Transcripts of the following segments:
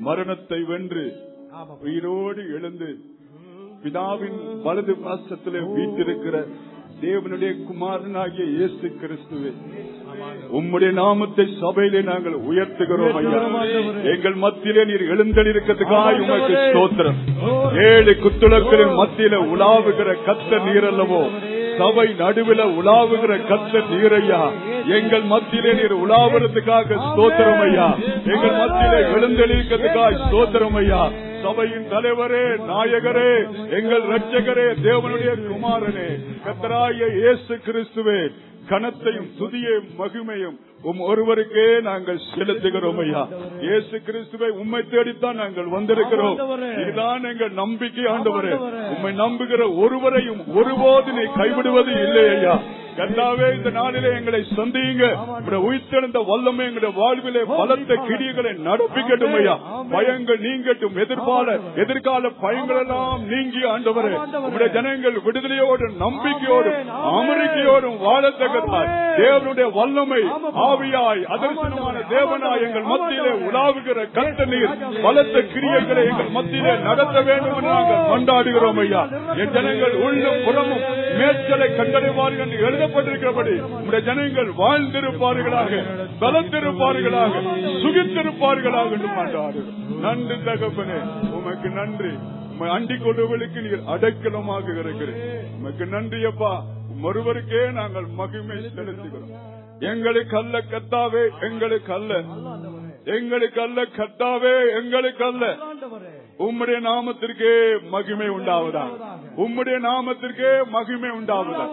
மரணத்தை வென்று ஆமா உயிரோடு எழுந்து பிதாவின் வலது பாசத்திலே வீட்டிருக்கிற தேவனுடைய குமாரனாகிய இயேசு கிறிஸ்துவே உம்முடைய நாமத்தை சபையிலே நாங்கள் உயர்த்துகிறோம் ஐயா எங்கள் மத்தியிலே நீர் எழுந்தளிருக்கிறதுக்காக உமக்கு ஸ்தோத்திரம் ஏழு குத்துளக்களின் மத்தியில உலாவுகிற கத்த நீர் அல்லவோ சபை நடுவில் உலாவுகிற கத்த நீரையா எங்கள் மத்தியிலே நீர் உலாவுறதுக்காக ஸ்தோத்திரம் ஐயா எங்கள் மத்தியிலே எழுந்தளிக்கிறதுக்காக ஸ்தோத்திரம் ஐயா சபையின் தலைவரே நாயகரே எங்கள் ரட்சகரே தேவனுடைய குமாரனே கத்தராய இயேசு கிறிஸ்துவே கனத்தையும் துதியையும் மகிமையும் உம் ஒருவருக்கே நாங்கள் செலுத்துகிறோம் ஐயா இயேசு கிறிஸ்துவை உம்மை தேடித்தான் நாங்கள் வந்திருக்கிறோம் இதுதான் எங்கள் நம்பிக்கை ஆண்டவரே உம்மை நம்புகிற ஒருவரையும் ஒருபோது நீ கைவிடுவது இல்லை ஐயா கண்டாவே இந்த நாளிலே எங்களை சந்தியுங்க உம்முடைய உயிர்த்தெழுந்த வல்லமை எங்களுடைய வாழ்விலே பலத்த கிடியங்களை நடப்பிக்கட்டும் ஐயா பயங்கள் நீங்கட்டும் எதிர்கால எதிர்கால பயங்கள் எல்லாம் நீங்கி ஆண்டவரே உம்முடைய ஜனங்கள் விடுதலையோடு நம்பிக்கையோடும் அமெரிக்கையோடும் வாழத்தக்கதாய் தேவனுடைய வல்லமை ஆவியாய் அதர்சனமான தேவனாய் எங்கள் மத்தியிலே உலாவுகிற கத்த நீர் பலத்த கிரியைகளை எங்கள் மத்தியிலே நடத்த வேண்டும் என்று நாங்கள் கொண்டாடுகிறோம் ஐயா என் ஜனங்கள் உள்ளும் புறமும் மேற்கலை கண்டறிவார்கள் என்று எழுதப்பட்டிருக்கிறபடி உடைய ஜனங்கள் வாழ்ந்திருப்பார்களாக பலத்திருப்பார்களாக சுகித்திருப்பார்களாக என்று கொண்டாடுகிறோம் நன்றி தகப்பனே உமக்கு நன்றி உம்மை அண்டிக் கொண்டவர்களுக்கு நீர் அடைக்கலமாக இருக்கிறேன் உமக்கு நன்றி அப்பா ஒருவருக்கே நாங்கள் மகிமை செலுத்துகிறோம் எங்களுக்கு அல்ல கத்தாவே எங்களுக்கு அல்ல எங்களுக்கு அல்ல கத்தாவே எங்களுக்கு அல்ல ஆண்டவரே உம்முடைய நாமத்திற்கே மகிமை உண்டாவதா உம்முடைய நாமத்திற்கே மகிமை உண்டாவதா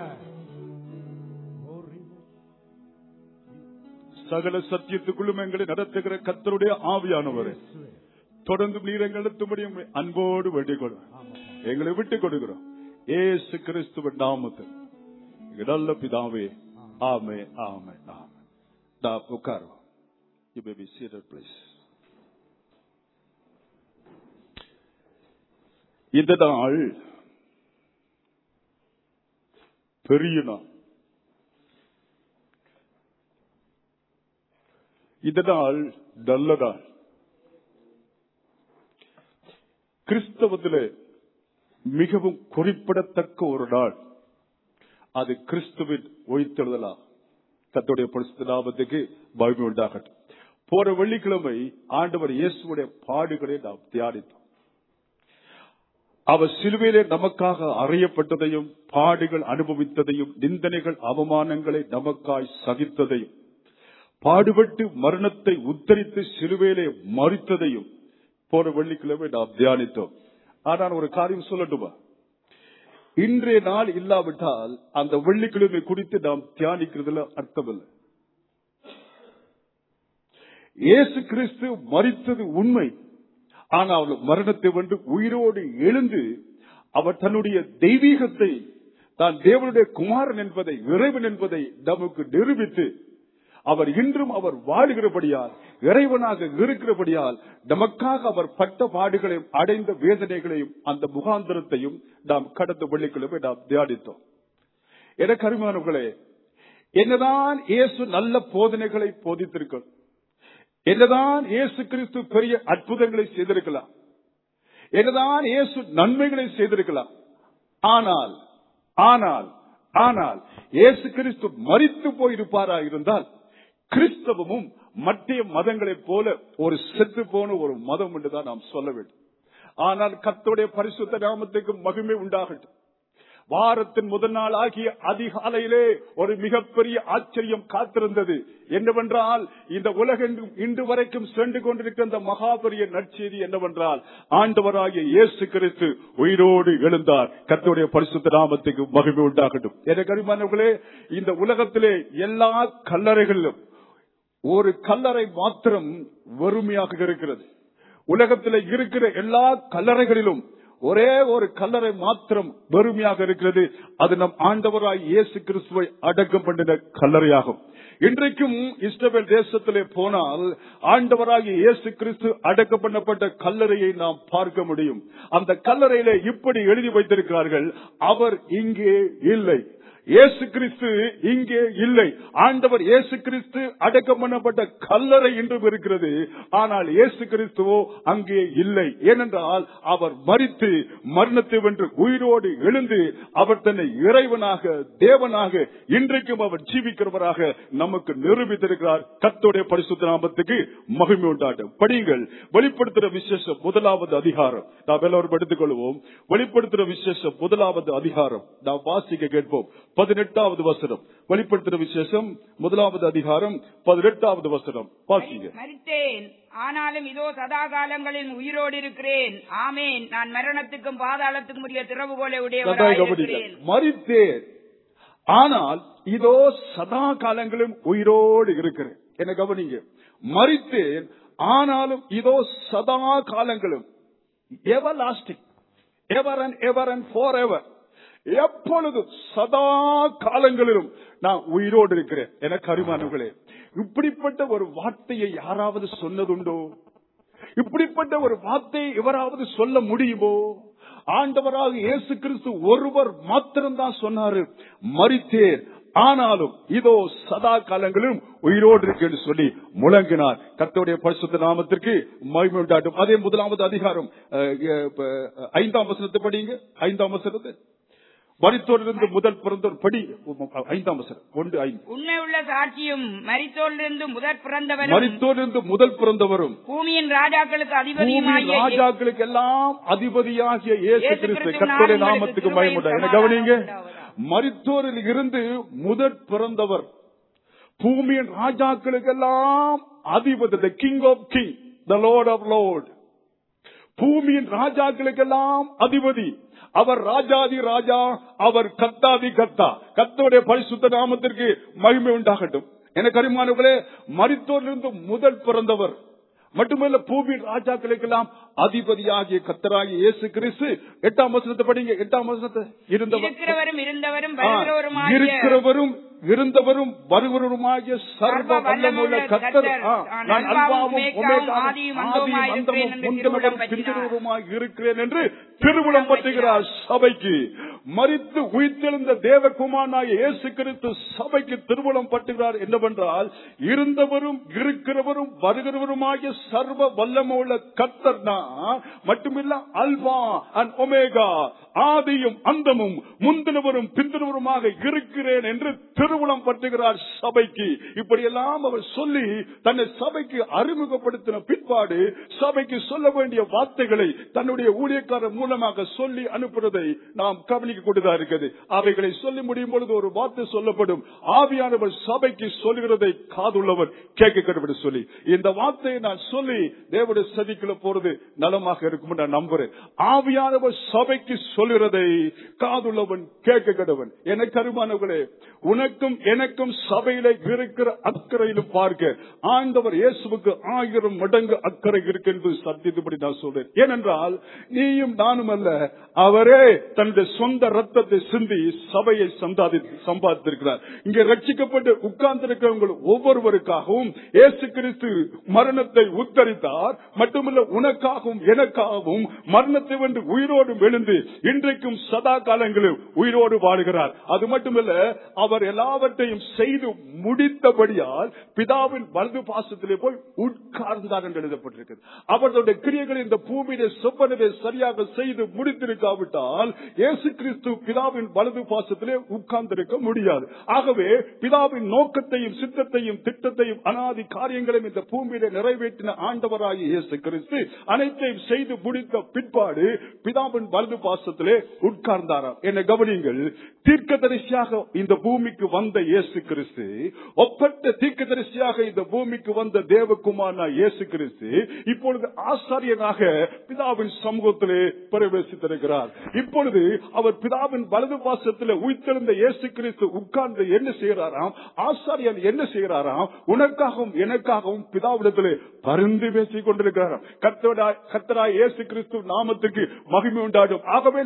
சகல சத்தியத்துக்குள்ளும் எங்களை நடத்துகிற கத்தருடைய ஆவியானவரே தொடர்ந்து நீர் எங்கள் நடத்தும்படி உம்மை அன்போடு வேண்டிக் கொள்வோம் எங்களை விட்டுக் கொடுக்கிறோம் ஏசு கிறிஸ்துவ நாமத்தில் எங்கள் நல்ல பிதாவே ஆமே ஆமே ஆமே டா உட்காரும் you may be seated please இந்த நாள் பெரிய நாள் இந்த நாள் நல்ல நாள் கிறிஸ்தவத்திலே மிகவும் குறிப்பிடத்தக்க ஒரு நாள் அது கிறிஸ்துவின் ஒய்த்தெழுதலா கத்துடைய பரிசுத்த நாமத்துக்கு மகிமை உண்டாகட்டும் போன வெள்ளிக்கிழமை ஆண்டவர் இயேசுடைய பாடுகளை நாம் தியானித்தோம் அவர் சிலுவையிலே நமக்காக அறியப்பட்டதையும் பாடுகள் அனுபவித்ததையும் நிந்தனைகள் அவமானங்களை நமக்காய் சகித்ததையும் பாடுபட்டு மரணத்தை உத்தரித்து சிலுவையிலே மறித்ததையும் போன வெள்ளிக்கிழமை நாம் தியானித்தோம் ஆனால் ஒரு காரியம் சொல்லட்டுமா இன்றைய நாள் இல்லாவிட்டால் அந்த வெள்ளிக்கிழமை குறித்து நாம் தியானிக்கிறதுல அர்த்தமில்லை இயேசு கிறிஸ்து மறித்தது உண்மை ஆனால் அவர் மரணத்தை வென்று உயிரோடு எழுந்து அவர் தன்னுடைய தெய்வீகத்தை தான் தேவனுடைய குமாரன் என்பதை இறைவன் என்பதை நமக்கு நிரூபித்து அவர் இன்றும் அவர் வாழுகிறபடியால் இறைவனாக இருக்கிறபடியால் நமக்காக அவர் பட்ட பாடுகளையும் அடைந்த வேதனைகளையும் அந்த முகாந்திரத்தையும் நாம் கடந்த வெள்ளிக்கிழமை நாம் தியானித்தோம் எனக்கு அருமானவர்களே என்னதான் இயேசு நல்ல போதனைகளை போதித்திருக்கள் என்னதான் இயேசு கிறிஸ்து பெரிய அற்புதங்களை செய்திருக்கலாம் என்னதான் இயேசு நன்மைகளை செய்திருக்கலாம் ஆனால் ஆனால் ஆனால் இயேசு கிறிஸ்து மறித்து போயிருப்பாரா இருந்தால் கிறிஸ்தவமும் மத்திய மதங்களைப் போல ஒரு செத்து போன ஒரு மதம் என்றுதான் நாம் சொல்ல வேண்டும் ஆனால் கர்த்தருடைய பரிசுத்த நாமத்துக்கு மகிமை உண்டாகட்டும் வாரத்தின் முதல் நாள் ஆகிய அதிகாலையிலே ஒரு மிகப்பெரிய ஆச்சரியம் காத்திருந்தது என்னவென்றால் இந்த உலகெங்கும் இன்று வரைக்கும் சென்று கொண்டிருக்கிற இந்த மகாபெரிய நற்செய்தி என்னவென்றால் ஆண்டவராகிய இயேசு கிறிஸ்து உயிரோடு எழுந்தார் கர்த்தருடைய பரிசுத்த நாமத்துக்கு மகிமை உண்டாகட்டும் எனக்கு அருமானவர்களே இந்த உலகத்திலே எல்லா கல்லறைகளிலும் ஒரு கல்லறை மாத்திரம் வறுமையாக இருக்கிறது உலகத்தில் இருக்கிற எல்லா கல்லறைகளிலும் ஒரே ஒரு கல்லறை மாத்திரம் வெறுமையாக இருக்கிறது அது நம் ஆண்டவராய் இயேசு கிறிஸ்துவை அடக்கம் பண்ணின கல்லறையாகும் இன்றைக்கும் இஸ்ரவேல் தேசத்திலே போனால் ஆண்டவராகிய இயேசு கிறிஸ்து அடக்கம் பண்ணப்பட்ட கல்லறையை நாம் பார்க்க முடியும் அந்த கல்லறையிலே இப்படி எழுதி வைத்திருக்கிறார்கள் அவர் இங்கே இல்லை இயேசு கிறிஸ்து இங்கே இல்லை ஆண்டவர் இயேசு கிறிஸ்து அடக்கம் பண்ணப்பட்ட கல்லறை இன்றும் இருக்கிறது ஆனால் இயேசு கிறிஸ்துவோ அங்கே இல்லை ஏனென்றால் அவர் மரித்து மரணத்தை வென்று உயிரோடு எழுந்து அவர் தன்னை இறைவனாக தேவனாக இன்றைக்கும் அவர் ஜீவிக்கிறவராக நமக்கு நிரூபித்திருக்கிறார் கத்தோடைய பரிசுத்த நாமத்துக்கு மகிமை உண்டாட்டும் படியுங்கள் வெளிப்படுத்துகிற விசேஷம் முதலாவது அதிகாரம் நாம் எல்லோரும் எடுத்துக் கொள்வோம் வெளிப்படுத்துகிற விசேஷம் முதலாவது அதிகாரம் நாம் வாசிக்க கேட்போம் பதினெட்டாவது வசனம் வெளிப்படுத்துகிற விசேஷம் முதலாவது அதிகாரம் பதினெட்டாவது வசனம் வாசிங்க மரித்தேன் ஆனாலும் இதோ சதா காலங்களில் உயிரோடு இருக்கிறேன் ஆமேன் நான் மரணத்துக்கும் பாதாளத்துக்கும் உரிய திறவுகோலை சதா உடையவராய் கவனிக்க. இருக்கிறேன் மரித்தேன் ஆனால் இதோ சதா காலங்களும் உயிரோடு இருக்கிறேன் என்ன கவனிங்க மரித்தேன் ஆனாலும் இதோ சதா காலங்களும் everlasting ever and ever and for ever எப்பொழுதும் சதா காலங்களிலும் நான் உயிரோடு இருக்கிறேன் என கருமானவர்களே இப்படிப்பட்ட ஒரு வார்த்தையை யாராவது சொன்னதுண்டோ இப்படிப்பட்ட ஒரு வார்த்தையை எவராவது சொல்ல முடியுமோ ஆண்டவராக இயேசு கிறிஸ்து ஒருவர் மாத்திரம்தான் சொன்னாரு மரித்தேன் ஆனாலும் இதோ சதா காலங்களிலும் உயிரோடு இருக்கு என்று சொல்லி முழங்கினார் கர்த்தருடைய பரிசுத்த நாமத்திற்கு மகிமை உண்டாட்டும் அதே முதலாவது அதிகாரம் அஹ், அஹ், ஐந்தாம் வசனத்தை படிங்க ஐந்தாம் வசனத்தை மரித்தோரிலிருந்து முதல் பிறந்தோர் படி ஐந்தாம் வசனம் ஒன்று ஐந்து உண்மை உள்ள சாட்சியும் மரித்தோலிருந்து முதற் பிறந்தவரும் மரித்தோரிலிருந்து முதல் பிறந்தவரும் பூமியின் ராஜாக்களுக்கு பூமியின் அதிபதியுமாகிய ராஜாக்களுக்கு எல்லாம் அதிபதியாகிய இயேசு இயேசு கிறிஸ்து கிறிஸ்துவின் கர்த்தருடைய நாமம் நாமத்துக்கு உங்களுக்கு பயமுண்டா என்ன கிருபையும் கவனிங்க சமாதானமும் மரித்தோரில் இருந்து முதற் பிறந்தவர் பூமியின் ராஜாக்களுக்கெல்லாம் அதிபதி the king of king the lord of lord பூமியின் ராஜாக்களுக்கெல்லாம் அதிபதி அவர் ராஜாதி ராஜா அவர் கத்தாதி கத்தா கத்தோடைய பரிசுத்த நாமத்திற்கு மகிமை உண்டாகட்டும் என கரிமானவர்களே மரித்தோரிலிருந்து முதல் பிறந்தவர் மட்டுமல்ல பூமியின் ராஜாக்களுக்கெல்லாம் அதிபதியாகிய கத்தராகிய இயேசு கிறிஸ்து எட்டாம் வசனத்தை படிங்க எட்டாம் வசனத்தை இருந்தவர் இருக்கிறவரும் இருந்தவரும் ஆ, வருகிறவருமாகிய இருக்கிறவரும் இருந்தவரும் வருகிறவருமாகிய சர்வ சர்வ வல்லமுள்ள வல்லமுள்ள கத்தர் கர்த்தர், ஆ, நான் நான் அல்பாவும் அல்பாவும் ஒமேகாவும் ஒமேகாவும், ஆதியும் ஆதியும் அந்தமுமாய் அந்தமும் இருக்கிறேன் என்று முந்தினவரும் திருவுளம் பிந்தினவருமாய் இருக்கிறேன் என்று திருவிழம் பற்றுகிறார் சபைக்கு மரித்து உயிர்த்தெழுந்த தேவகுமாரனாய இயேசு கிறிஸ்து சபைக்கு திருவுளம் பட்டுகிறார் என்னவென்றால் இருந்தவரும் இருக்கிறவரும் வருகிறவருமாகிய சர்வ வல்லமுள்ள கர்த்தர் தான் மட்டுமில்ல அல்பா அண்ட் ஒமேகா ஆதியும் அந்தமும் முந்தினவரும் பிந்தினவருமாக இருக்கிறேன் என்று திருவுளம் பற்றுகிறார் சபைக்கு இப்படியெல்லாம் அவர் சொல்லி தன்னை சபைக்கு அறிமுகப்படுத்தின பிற்பாடு சபைக்கு சொல்ல வேண்டிய வார்த்தைகளை தன்னுடைய ஊழியக்காரர் மூலமாக சொல்லி அனுப்புறதை நாம் கவனிக்க கூடியதா இருக்கிறது அவைகளை சொல்லி முடியும் பொழுது ஒரு வார்த்தை சொல்லப்படும் ஆவியானவர் சபைக்கு சொல்லுகிறதை காதுள்ளவர் கேட்க கடவுள் சொல்லி இந்த வார்த்தையை நான் சொல்லி தேவனுடைய சதிக்குள்ள போறது நலமாக இருக்கும் நான் நம்புறேன் ஆவியானவர் சபைக்கு சொல்லுகிறதை காதுள்ளவன் கேட்க கடவன் என கருமானவர்களே உனக்கும் எனக்கும் சபையில இருக்கிற அக்கறையிலும் பார்க்க ஆண்டவர் இயேசுவுக்கு ஆயிரம் மடங்கு அக்கறை இருக்கு என்று சத்தியத்துப்படி நான் சொல்றேன் ஏனென்றால் நீயும் நானும் அல்ல அவரே தன்னுடைய சொந்த ரத்தத்தை சிந்தி சபையை சம்பாதி சம்பாதித்திருக்கிறார் இங்கே ரட்சிக்கப்பட்டு உட்கார்ந்திருக்கிறவங்க ஒவ்வொருவருக்காகவும் இயேசு கிறிஸ்து மரணத்தை உத்தரித்தார் மட்டுமல்ல உனக்காகவும் எனக்காகவும் மரணத்தை வென்று உயிரோடு எழுந்து இன்றைக்கும் சதா காலங்களில் உயிரோடு வாழுகிறார் அது மட்டுமல்ல அவர் எல்லாவற்றையும் செய்து முடித்தபடியால் பிதாவின் வலது பாசத்திலே போய் உட்கார்ந்தார் என்று எழுதப்பட்டிருக்கிறது அவர்களுடைய கிரியைகளை இந்த பூமியிலே செவ்வனவே சரியாக செய்து முடித்திருக்காவிட்டால் இயேசு கிறிஸ்து பிதாவின் வலது பாசத்திலே உட்கார்ந்திருக்க முடியாது ஆகவே பிதாவின் நோக்கத்தையும் சித்தத்தையும் திட்டத்தையும் அனாதி காரியங்களையும் இந்த பூமியிலே நிறைவேற்றின ஆண்டவராகிய இயேசு கிறிஸ்து அனைத்தையும் செய்து முடித்த பிற்பாடு பிதாவின் வலது பாசத்திலே உட்கார்ந்தாராம் என்ன கவனியுங்கள் தீர்க்கதரிசியாக இந்த பூமிக்கு வந்த இயேசு கிறிஸ்து ஒப்பற்ற தீர்க்கதரிசியாக இந்த பூமிக்கு வந்த தேவகுமாரனா இயேசு கிறிஸ்து இப்பொழுது ஆசாரியனாக பிதாவின் சமூகத்திலே பிரவேசித்திருக்கிறார் இப்பொழுது அவர் பிதாவின் வலது பாசத்திலே உயிர்த்தெழுந்த இயேசு கிறிஸ்து உட்கார்ந்து என்ன செய்கிறாராம் ஆசாரியன் என்ன செய்கிறாராம் உனக்காகவும் எனக்காகவும் பிதாவிடத்திலே பரிந்து பேசிக் கொண்டிருக்கிறாராம் கர்த்தராய் கர்த்தராய் இயேசு கிறிஸ்து நாமத்துக்கு மகிமை உண்டாடும் ஆகவே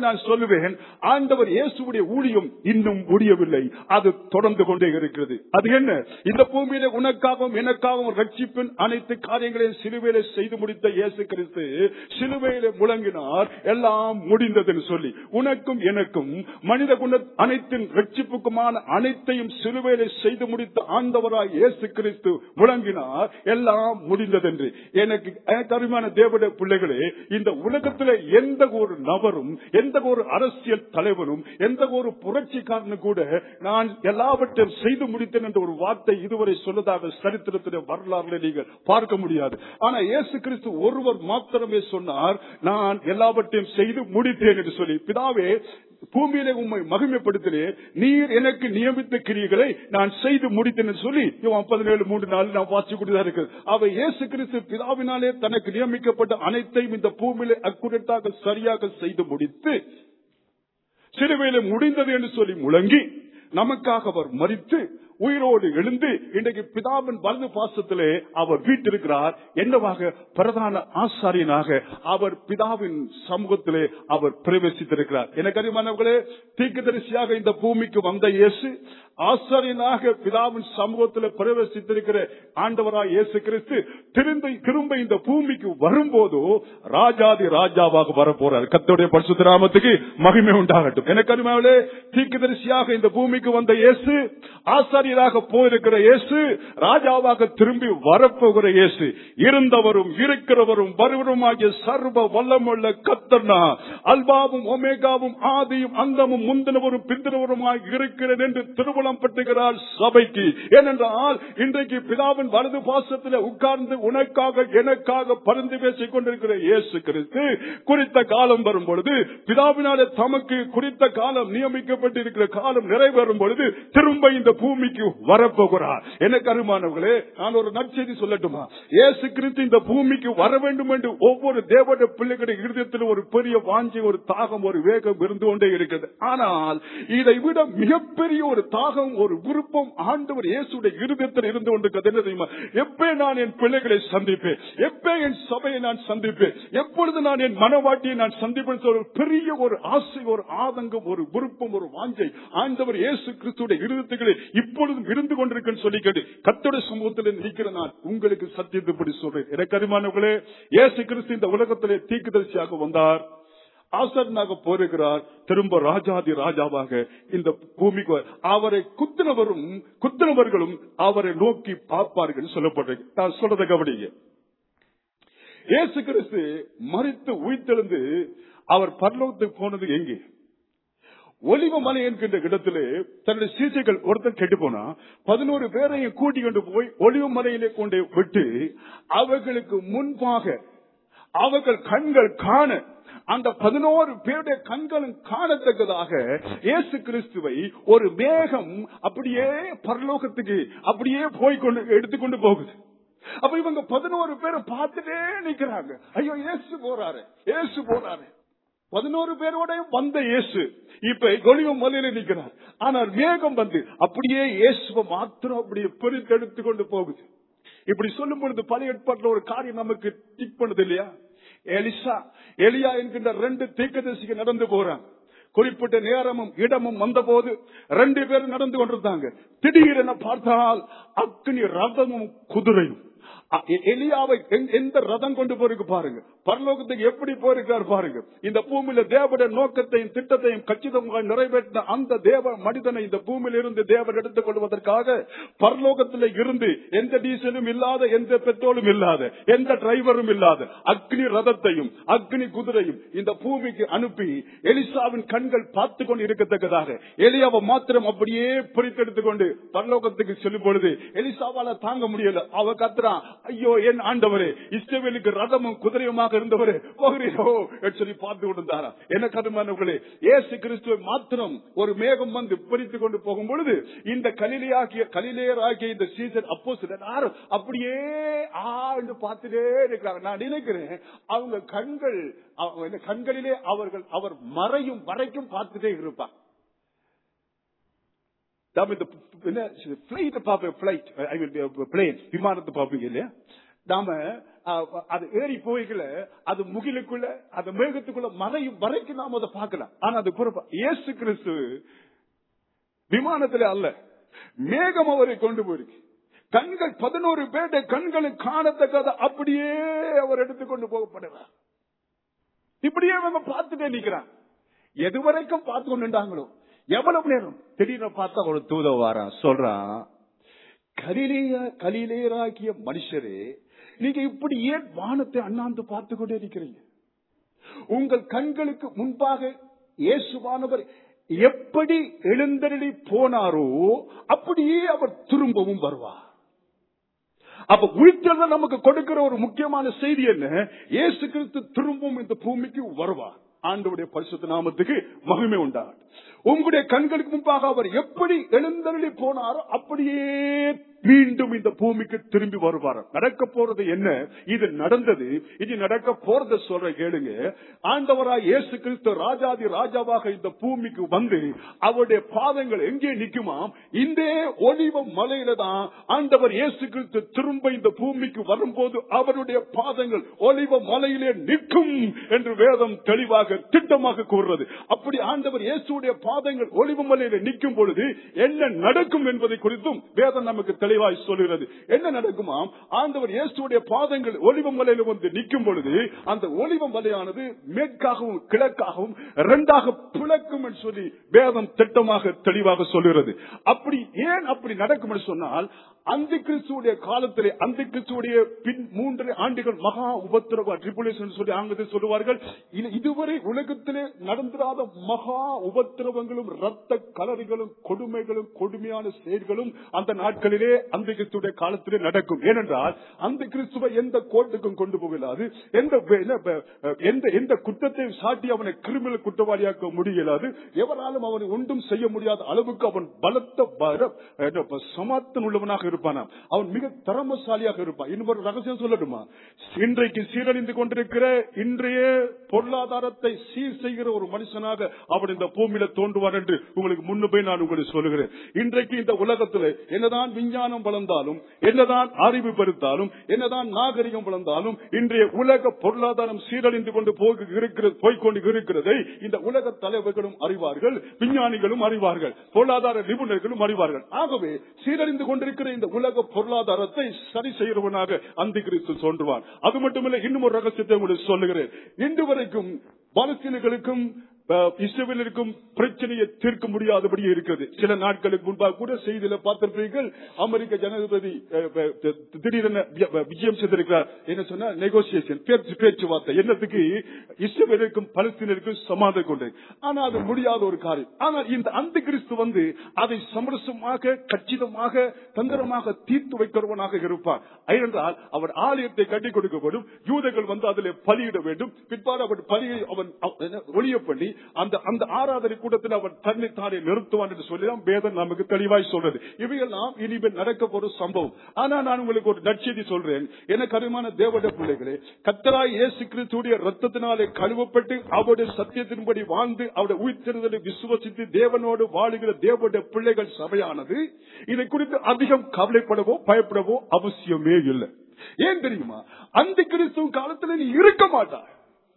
நான் சொல்லுவேன் ஆண்டவர் இயேசுடைய ஊழியம் இன்னும் முடியவில்லை அது தொடர்ந்து கொண்டே இருக்கிறது அது என்ன இந்த பூமியில உனக்காகவும் எனக்காகவும் ரட்சிப்பின் அனைத்து காரியங்களையும் சிலுவையில செய்து முடித்த இயேசு கிறிஸ்து சிலுவையில முழங்கினார் எல்லாம் முடிந்ததுன்னு சொல்லி உனக்கும் எனக்கும் மனித குண அனைத்தின் ரட்சிப்புக்குமான அனைத்தையும் சிலுவையில செய்து முடித்த ஆண்டவராய் இயேசு கிறிஸ்து முழங்கினார் எல்லாம் முடிந்ததென்று எனக்கு எனக்கு அருமையான தேவட பிள்ளைகளே இந்த உலகத்திலே எந்த ஒரு நபரும் எந்த ஒரு அரசியல் தலைவரும் எந்த ஒரு புரட்சிக்காரனும் கூட நான் எல்லாவற்றையும் செய்து முடித்தேன் என்ற ஒரு வார்த்தை இதுவரை சொல்லதாக சரித்திரத்திலே வரலாறுல நீங்கள் பார்க்க முடியாது ஆனா இயேசு கிறிஸ்து ஒருவர் மாத்திரமே சொன்னார் நான் எல்லாவற்றையும் செய்து முடித்தேன் என்று சொல்லி பிதாவே பூமியிலே உண்மை மகிமைப்படுத்தினேன் நீர் எனக்கு நியமித்த கிரியைகளை நான் செய்து முடித்தேன் என்று சொல்லி இவன் பதினேழு மூன்று நாள் நான் வாசி கொண்டுதான் இருக்கு அவை இயேசு கிறிஸ்து பிதாவினாலே தனக்கு நியமிக்கப்பட்ட அனைத்தையும் இந்த பூமியிலே அக்குரட்டாக சரியாக செய்து முடித்து சிறுவையில முடிந்தது என்று சொல்லி முழங்கி நமக்காக அவர் மறித்து உயிரோடு எழுந்து இன்றைக்கு பிதாவின் வலது பாசத்திலே அவர் வீட்டிருக்கிறார் என்னவாக பிரதான ஆசாரியனாக அவர் பிதாவின் சமூகத்திலே அவர் பிரவேசித்திருக்கிறார் எனக்கு அறிமானவர்களே தீர்க்கதரிசியாக இந்த பூமிக்கு வந்த இயேசு ஆசாரியனாக பிதாவின் சமூகத்தில் பிரவேசித்திருக்கிற ஆண்டவராய் இயேசு கிறிஸ்து திரும்ப திரும்ப இந்த பூமிக்கு வரும்போதோ ராஜாதி ராஜாவாக வரப்போறார் கத்தோடைய பரிசுத்த நாமத்துக்கு மகிமை உண்டாகட்டும் எனக்கு அறிமாவளே தீர்க்கதரிசியாக இந்த பூமிக்கு வந்த இயேசு ஆசாரியராக போயிருக்கிற இயேசு ராஜாவாக திரும்பி வரப்போகிற இயேசு இருந்தவரும் இருக்கிறவரும் வருவருமாகிய சர்வ வல்லமுள்ள கத்தர்னா அல்பாவும் ஒமேகாவும் ஆதியும் அந்தமும் முந்தினவரும் பிந்தினவருமாய் இருக்கிறேன் என்று திருமணம் பட்டுகிறார் சபைக்கு ஏனென்றால் இன்றைக்கு பிதாவின் வலது பாசத்தில் உட்கார்ந்து உனக்காக எனக்காக பரிந்து பேசிக் கொண்டிருக்கிற இயேசு கிறிஸ்து குறித்த காலம் வரும் பொழுது பிதாவினாலே தமக்கு குறித்த காலம் நியமிக்கப்பட்டிருக்கிற காலம் நிறைவேறும் பொழுது திரும்ப இந்த பூமிக்கு வரப்போகிறார் எனக்கு அருமானவர்களே நான் ஒரு நற்செய்தி சொல்லட்டுமா இயேசு கிறிஸ்து இந்த பூமிக்கு வர வேண்டும் என்று ஒவ்வொரு தேவட பிள்ளைகளுடைய இருதயத்தில் ஒரு பெரிய வாஞ்சி ஒரு தாகம் ஒரு வேகம் இருந்து கொண்டே இருக்கிறது ஆனால் இதை விட மிகப்பெரிய ஒரு தாகம் ஒரு விருப்பம் ஆண்டவர் இயேசுடைய இருதயத்தில் இருந்து கொண்டிருக்கிறது என்ன தெரியுமா எப்ப நான் என் பிள்ளைகளை சந்திப்பேன் எப்ப என் சபையை நான் சந்திப்பேன் எப்பொழுது நான் என் மனவாட்டியை நான் சந்திப்பேன் சொல்ற ஒரு பெரிய ஒரு ஆசை ஒரு ஆதங்கம் ஒரு விருப்பம் ஒரு வாஞ்சை ஆண்டவர் இயேசு கிறிஸ்துடைய இருதயத்துகளை இப்பொழுதும் இருந்து கொண்டிருக்கேன்னு சொல்லிக்கிட்டு கத்தோட சமூகத்தில் நிற்கிற நான் உங்களுக்கு சத்தியத்தைப்படி சொல்றேன் எனக்கு அறிமானவர்களே இயேசு கிறிஸ்து இந்த உலகத்திலே தீக்குதரிசியாக வந்தார் ஆசனாக போருகிறார் திரும்ப ராஜாதி ராஜாவாக இந்த பூமிக்கு வ- அவரை குத்தினவரும் குத்தினவர்களும் அவரை நோக்கி பார்ப்பார்கள் சொல்லப்படுறது நான் சொல்றதை கவனிங்க இயேசு கிறிஸ்து மறித்து உயிர்த்தெழுந்து அவர் பரலோகத்துக்கு போனது எங்கே ஒலிவ மலை என்கின்ற இடத்திலே தன்னுடைய சீசைகள் ஒருத்தர் கெட்டு போனா பதினோரு பேரையும் கூட்டி கொண்டு போய் ஒலிவ மலையிலே கொண்டு விட்டு அவர்களுக்கு முன்பாக அவர்கள் கண்கள் காண அந்த பதினோரு பேருடைய கண்களும் காணத்தக்கதாக இயேசு கிறிஸ்துவை ஒரு மேகம் அப்படியே பரலோகத்துக்கு அப்படியே போய் கொண்டு எடுத்துக்கொண்டு போகுது அப்ப இவங்க பதினோரு பேரை பார்த்துட்டே நிக்கிறாங்க ஐயோ இயேசு போறாரு இயேசு போறாரு பதினோரு பேரோட வந்த இயேசு இப்ப ஒளிவ மலையில நிக்கிறார் ஆனால் மேகம் வந்து அப்படியே இயேசுவை மாத்திரம் அப்படியே பெருத்தெடுத்து கொண்டு போகுது இப்படி சொல்லும் பொழுது பழைய ஏற்பாட்டுல ஒரு காரியம் நமக்கு டிக் பண்ணுது இல்லையா எலிசா எலியா என்கின்ற ரெண்டு தீர்க்கதரிசிக்கு நடந்து போறாங்க குறிப்பிட்ட நேரமும் இடமும் வந்தபோது ரெண்டு பேரும் நடந்து கொண்டிருந்தாங்க திடீரென பார்த்தால் அக்னி ரதமும் குதிரையும் அ- எ- எலியாவை எந்த- எந்த ரதம் கொண்டு போயிருக்கு பாருங்க பரலோகத்துக்கு எப்படி போயிருக்கார் பாருங்க இந்த பூமியில தேவட நோக்கத்தையும் திட்டத்தையும் கச்சிதமாக நிறைவேற்றின அந்த தேவ மனிதனை இந்த பூமியில இருந்து தேவன் எடுத்துக் கொள்வதற்காக பரலோகத்தில் இருந்து எந்த டீசலும் இல்லாத எந்த பெட்ரோலும் இல்லாத எந்த டிரைவரும் இல்லாத அக்னி ரதத்தையும் அக்னி குதிரையும் இந்த பூமிக்கு அனுப்பி எலிசாவின் கண்கள் பார்த்து கொண்டு இருக்கத்தக்கதாக எலியாவை மாத்திரம் அப்படியே பிரித்தெடுத்துக் கொண்டு பரலோகத்துக்கு செல்லும் பொழுது எலிசாவால தாங்க முடியல அவ கத்துறான் ஐயோ என் ஆண்டவரே இஸ்ரவேலுக்கு ரதமும் குதிரையுமாக இருந்தவரே போகிறீரோ என்று சொல்லி பார்த்து கொண்டிருந்தாரா என்ன கருமானவர்களே இயேசு கிறிஸ்துவை மாத்திரம் ஒரு மேகம் வந்து பிரித்து கொண்டு போகும் பொழுது இந்த கலிலையாகிய கலிலேயராகிய இந்த சீசன் அப்போ யாரும் அப்படியே ஆ என்று பார்த்துட்டே இருக்கிறாங்க நான் நினைக்கிறேன் அவங்க கண்கள் அவங்க இந்த கண்களிலே அவர்கள் அவர் மறையும் வரைக்கும் பார்த்துட்டே இருப்பாங்க நாம இந்த பிளைட் பார்ப்போம் பிளைட் ஐ மீன் பிளேன் விமானத்தை பார்ப்பீங்க இல்லையா நாம அஹ், அது ஏறி போய்கல அது முகிலுக்குள்ள அது மேகத்துக்குள்ள மறையும் வரைக்கும் நாம் அதை பார்க்கலாம் ஆனா அது புறப்பா இயேசு கிறிஸ்து விமானத்துல அல்ல மேகம் அவரை கொண்டு போயிருக்கு கண்கள் பதினோரு பேருடைய கண்களும் காணத்தக்கத அப்படியே அவர் எடுத்துக்கொண்டு போகப்படுறார் இப்படியே நம்ம பார்த்துட்டே நிக்கிறான் எது வரைக்கும் பார்த்து கொண்டுட்டாங்களோ எவ்வளவு நேரம் திடீர்னு பார்த்தா ஒரு தூத வாரான் சொல்றான் கலிலேய கலிலேயராகிய மனுஷரே நீங்க இப்படி ஏன் வானத்தை அண்ணாந்து பார்த்து கொண்டே இருக்கிறீங்க உங்கள் கண்களுக்கு முன்பாக இயேசுவானவர் எப்படி எழுந்தருளி போனாரோ அப்படியே அவர் திரும்பவும் வருவார் அப்ப உயிர்த்தெழுதல் நமக்கு கொடுக்கிற ஒரு முக்கியமான செய்தி என்ன இயேசு கிறிஸ்து திரும்பவும் இந்த பூமிக்கு வருவார் ஆண்டவருடைய பரிசுத்த நாமத்துக்கு மகிமை உண்டாகும் உங்களுடைய கண்களுக்கு முன்பாக அவர் எப்படி எழுந்தருளி போனாரோ அப்படியே மீண்டும் இந்த பூமிக்கு திரும்பி வருவார் நடக்க போறது என்ன இது நடந்தது இது நடக்க போறத சொல்ற கேளுங்க ஆண்டவராய் இயேசு கிறிஸ்து ராஜாதி ராஜாவாக இந்த பூமிக்கு வந்து அவருடைய பாதங்கள் எங்கே நிக்குமாம் இந்த ஒளிவ மலையில தான் ஆண்டவர் இயேசு கிறிஸ்து திரும்ப இந்த பூமிக்கு வரும்போது அவருடைய பாதங்கள் ஒளிவ மலையிலே நிற்கும் என்று வேதம் தெளிவாக திட்டமாக கூறுறது அப்படி ஆண்டவர் இயேசுடைய பாதங்கள் ஒளிவ மலையில நிற்கும் பொழுது என்ன நடக்கும் என்பதை குறித்தும் வேதம் நமக்கு தெளிவாய் சொல்கிறது என்ன நடக்குமாம் ஆண்டவர் இயேசுடைய பாதங்கள் ஒளிவ மலையில வந்து நிற்கும் பொழுது அந்த ஒளிவ மலையானது மேற்காகவும் கிழக்காகவும் இரண்டாக பிளக்கும் என்று சொல்லி வேதம் திட்டமாக தெளிவாக சொல்கிறது அப்படி ஏன் அப்படி நடக்கும் என்று சொன்னால் அந்த கிறிஸ்துடைய காலத்திலே அந்த கிறிஸ்துடைய பின் மூன்று ஆண்டுகள் மகா உபத்திரவ ட்ரிபுலேஷன் சொல்லி ஆங்கிலத்தில் சொல்லுவார்கள் இது- இதுவரை உலகத்திலே நடந்திராத மகா உபத்திரவங்களும் ரத்த கலரிகளும் கொடுமைகளும் கொடுமையான செயல்களும் அந்த நாட்களிலே அந்த கிறிஸ்துடைய காலத்திலே நடக்கும் ஏனென்றால் அந்த கிறிஸ்துவை எந்த கோர்ட்டுக்கும் கொண்டு போகலாது எந்த என்ன, அஹ், எந்த எந்த குற்றத்தையும் சாட்டி அவனை கிரிமினல் குற்றவாளியாக்க முடியலாது எவராலும் அவனை ஒன்றும் செய்ய முடியாத அளவுக்கு அவன் பலத்த பர- என்ன, ப- சமாத்தன் உள்ளவனாக இருப்பானாம் அவன் மிக திறமசாலியாக இருப்பான் இன்னொரு ரகசியம் சொல்லட்டுமா இன்றைக்கு சீரழிந்து கொண்டிருக்கிற இன்றைய பொருளாதாரத்தை சீர் செய்கிற ஒரு மனுஷனாக அவன் இந்த பூமியில தோன்றுவான் என்று உங்களுக்கு முன்னு போய் நான் உங்களுக்கு சொல்லுகிறேன் இன்றைக்கு இந்த உலகத்தில் என்னதான் விஞ்ஞானம் வளர்ந்தாலும் என்னதான் அறிவு பெருத்தாலும் என்னதான் நாகரிகம் வளர்ந்தாலும் இன்றைய உலக பொருளாதாரம் சீரழிந்து கொண்டு போக இருக்கிறது போய்கொண்டு இருக்கிறதை இந்த உலக தலைவர்களும் அறிவார்கள் விஞ்ஞானிகளும் அறிவார்கள் பொருளாதார நிபுணர்களும் அறிவார்கள் ஆகவே சீரழிந்து கொண்டிருக்கிற இந்த உலக பொருளாதாரத்தை சரி செய்கிறவனாக அந்த கிறிஸ்து தோன்றுவான் அது மட்டுமல்ல இன்னும் ஒரு ரகசியத்தை உங்களுக்கு சொல்லுகிறேன் இன்று வரைக்கும் பாலஸ்தீனர்களுக்கும் அஹ், இஸ்ரவேலருக்கும் பிரச்சனையை தீர்க்க முடியாதபடி இருக்கிறது சில நாட்களுக்கு முன்பாக கூட செய்தியில பார்த்திருப்பீர்கள் அமெரிக்க ஜனாதிபதி அஹ், அஹ், திடீரென வி- விஜயம் செய்திருக்கிறார் என்ன சொன்னா நெகோசியேஷன் பேச்சு பேச்சுவார்த்தை என்னத்துக்கு இஸ்ரவேலருக்கும் பலஸ்தீனருக்கும் சமாதானம் கொண்டு ஆனா அது முடியாத ஒரு காரியம் ஆனால் இந்த அந்த கிறிஸ்து வந்து அதை சமரசமாக கச்சிதமாக தந்திரமாக தீர்த்து வைக்கிறவனாக இருப்பார் ஏனென்றால் அவர் ஆலயத்தை கட்டி கொடுக்கப்படும் யூதர்கள் வந்து அதில் பலியிட வேண்டும் பிற்பாடு அவன் பலியை அவன் அவ- என்ன, ஒளிய பண்ணி அந்த அந்த ஆராதனை கூட்டத்தில் அவன் தன்னை தானே நிறுத்துவான் என்று சொல்லி வேதம் நமக்கு தெளிவாய் சொல்றது இவையெல்லாம் இனிமேல் நடக்க போற சம்பவம் ஆனா நான் உங்களுக்கு ஒரு நற்செய்தி சொல்றேன் எனக்கு அருமான தேவட பிள்ளைகளே கத்தராய் இயேசு கிறிஸ்துடைய ரத்தத்தினாலே கழுவப்பட்டு அவருடைய சத்தியத்தின்படி வாழ்ந்து அவருடைய உயிர்த்தெழுதலை விசுவசித்து தேவனோடு வாழுகிற தேவனுடைய பிள்ளைகள் சபையானது இதை குறித்து அதிகம் கவலைப்படவோ பயப்படவோ அவசியமே இல்லை ஏன் தெரியுமா அந்த கிறிஸ்துவ காலத்துல நீ இருக்க மாட்டாய்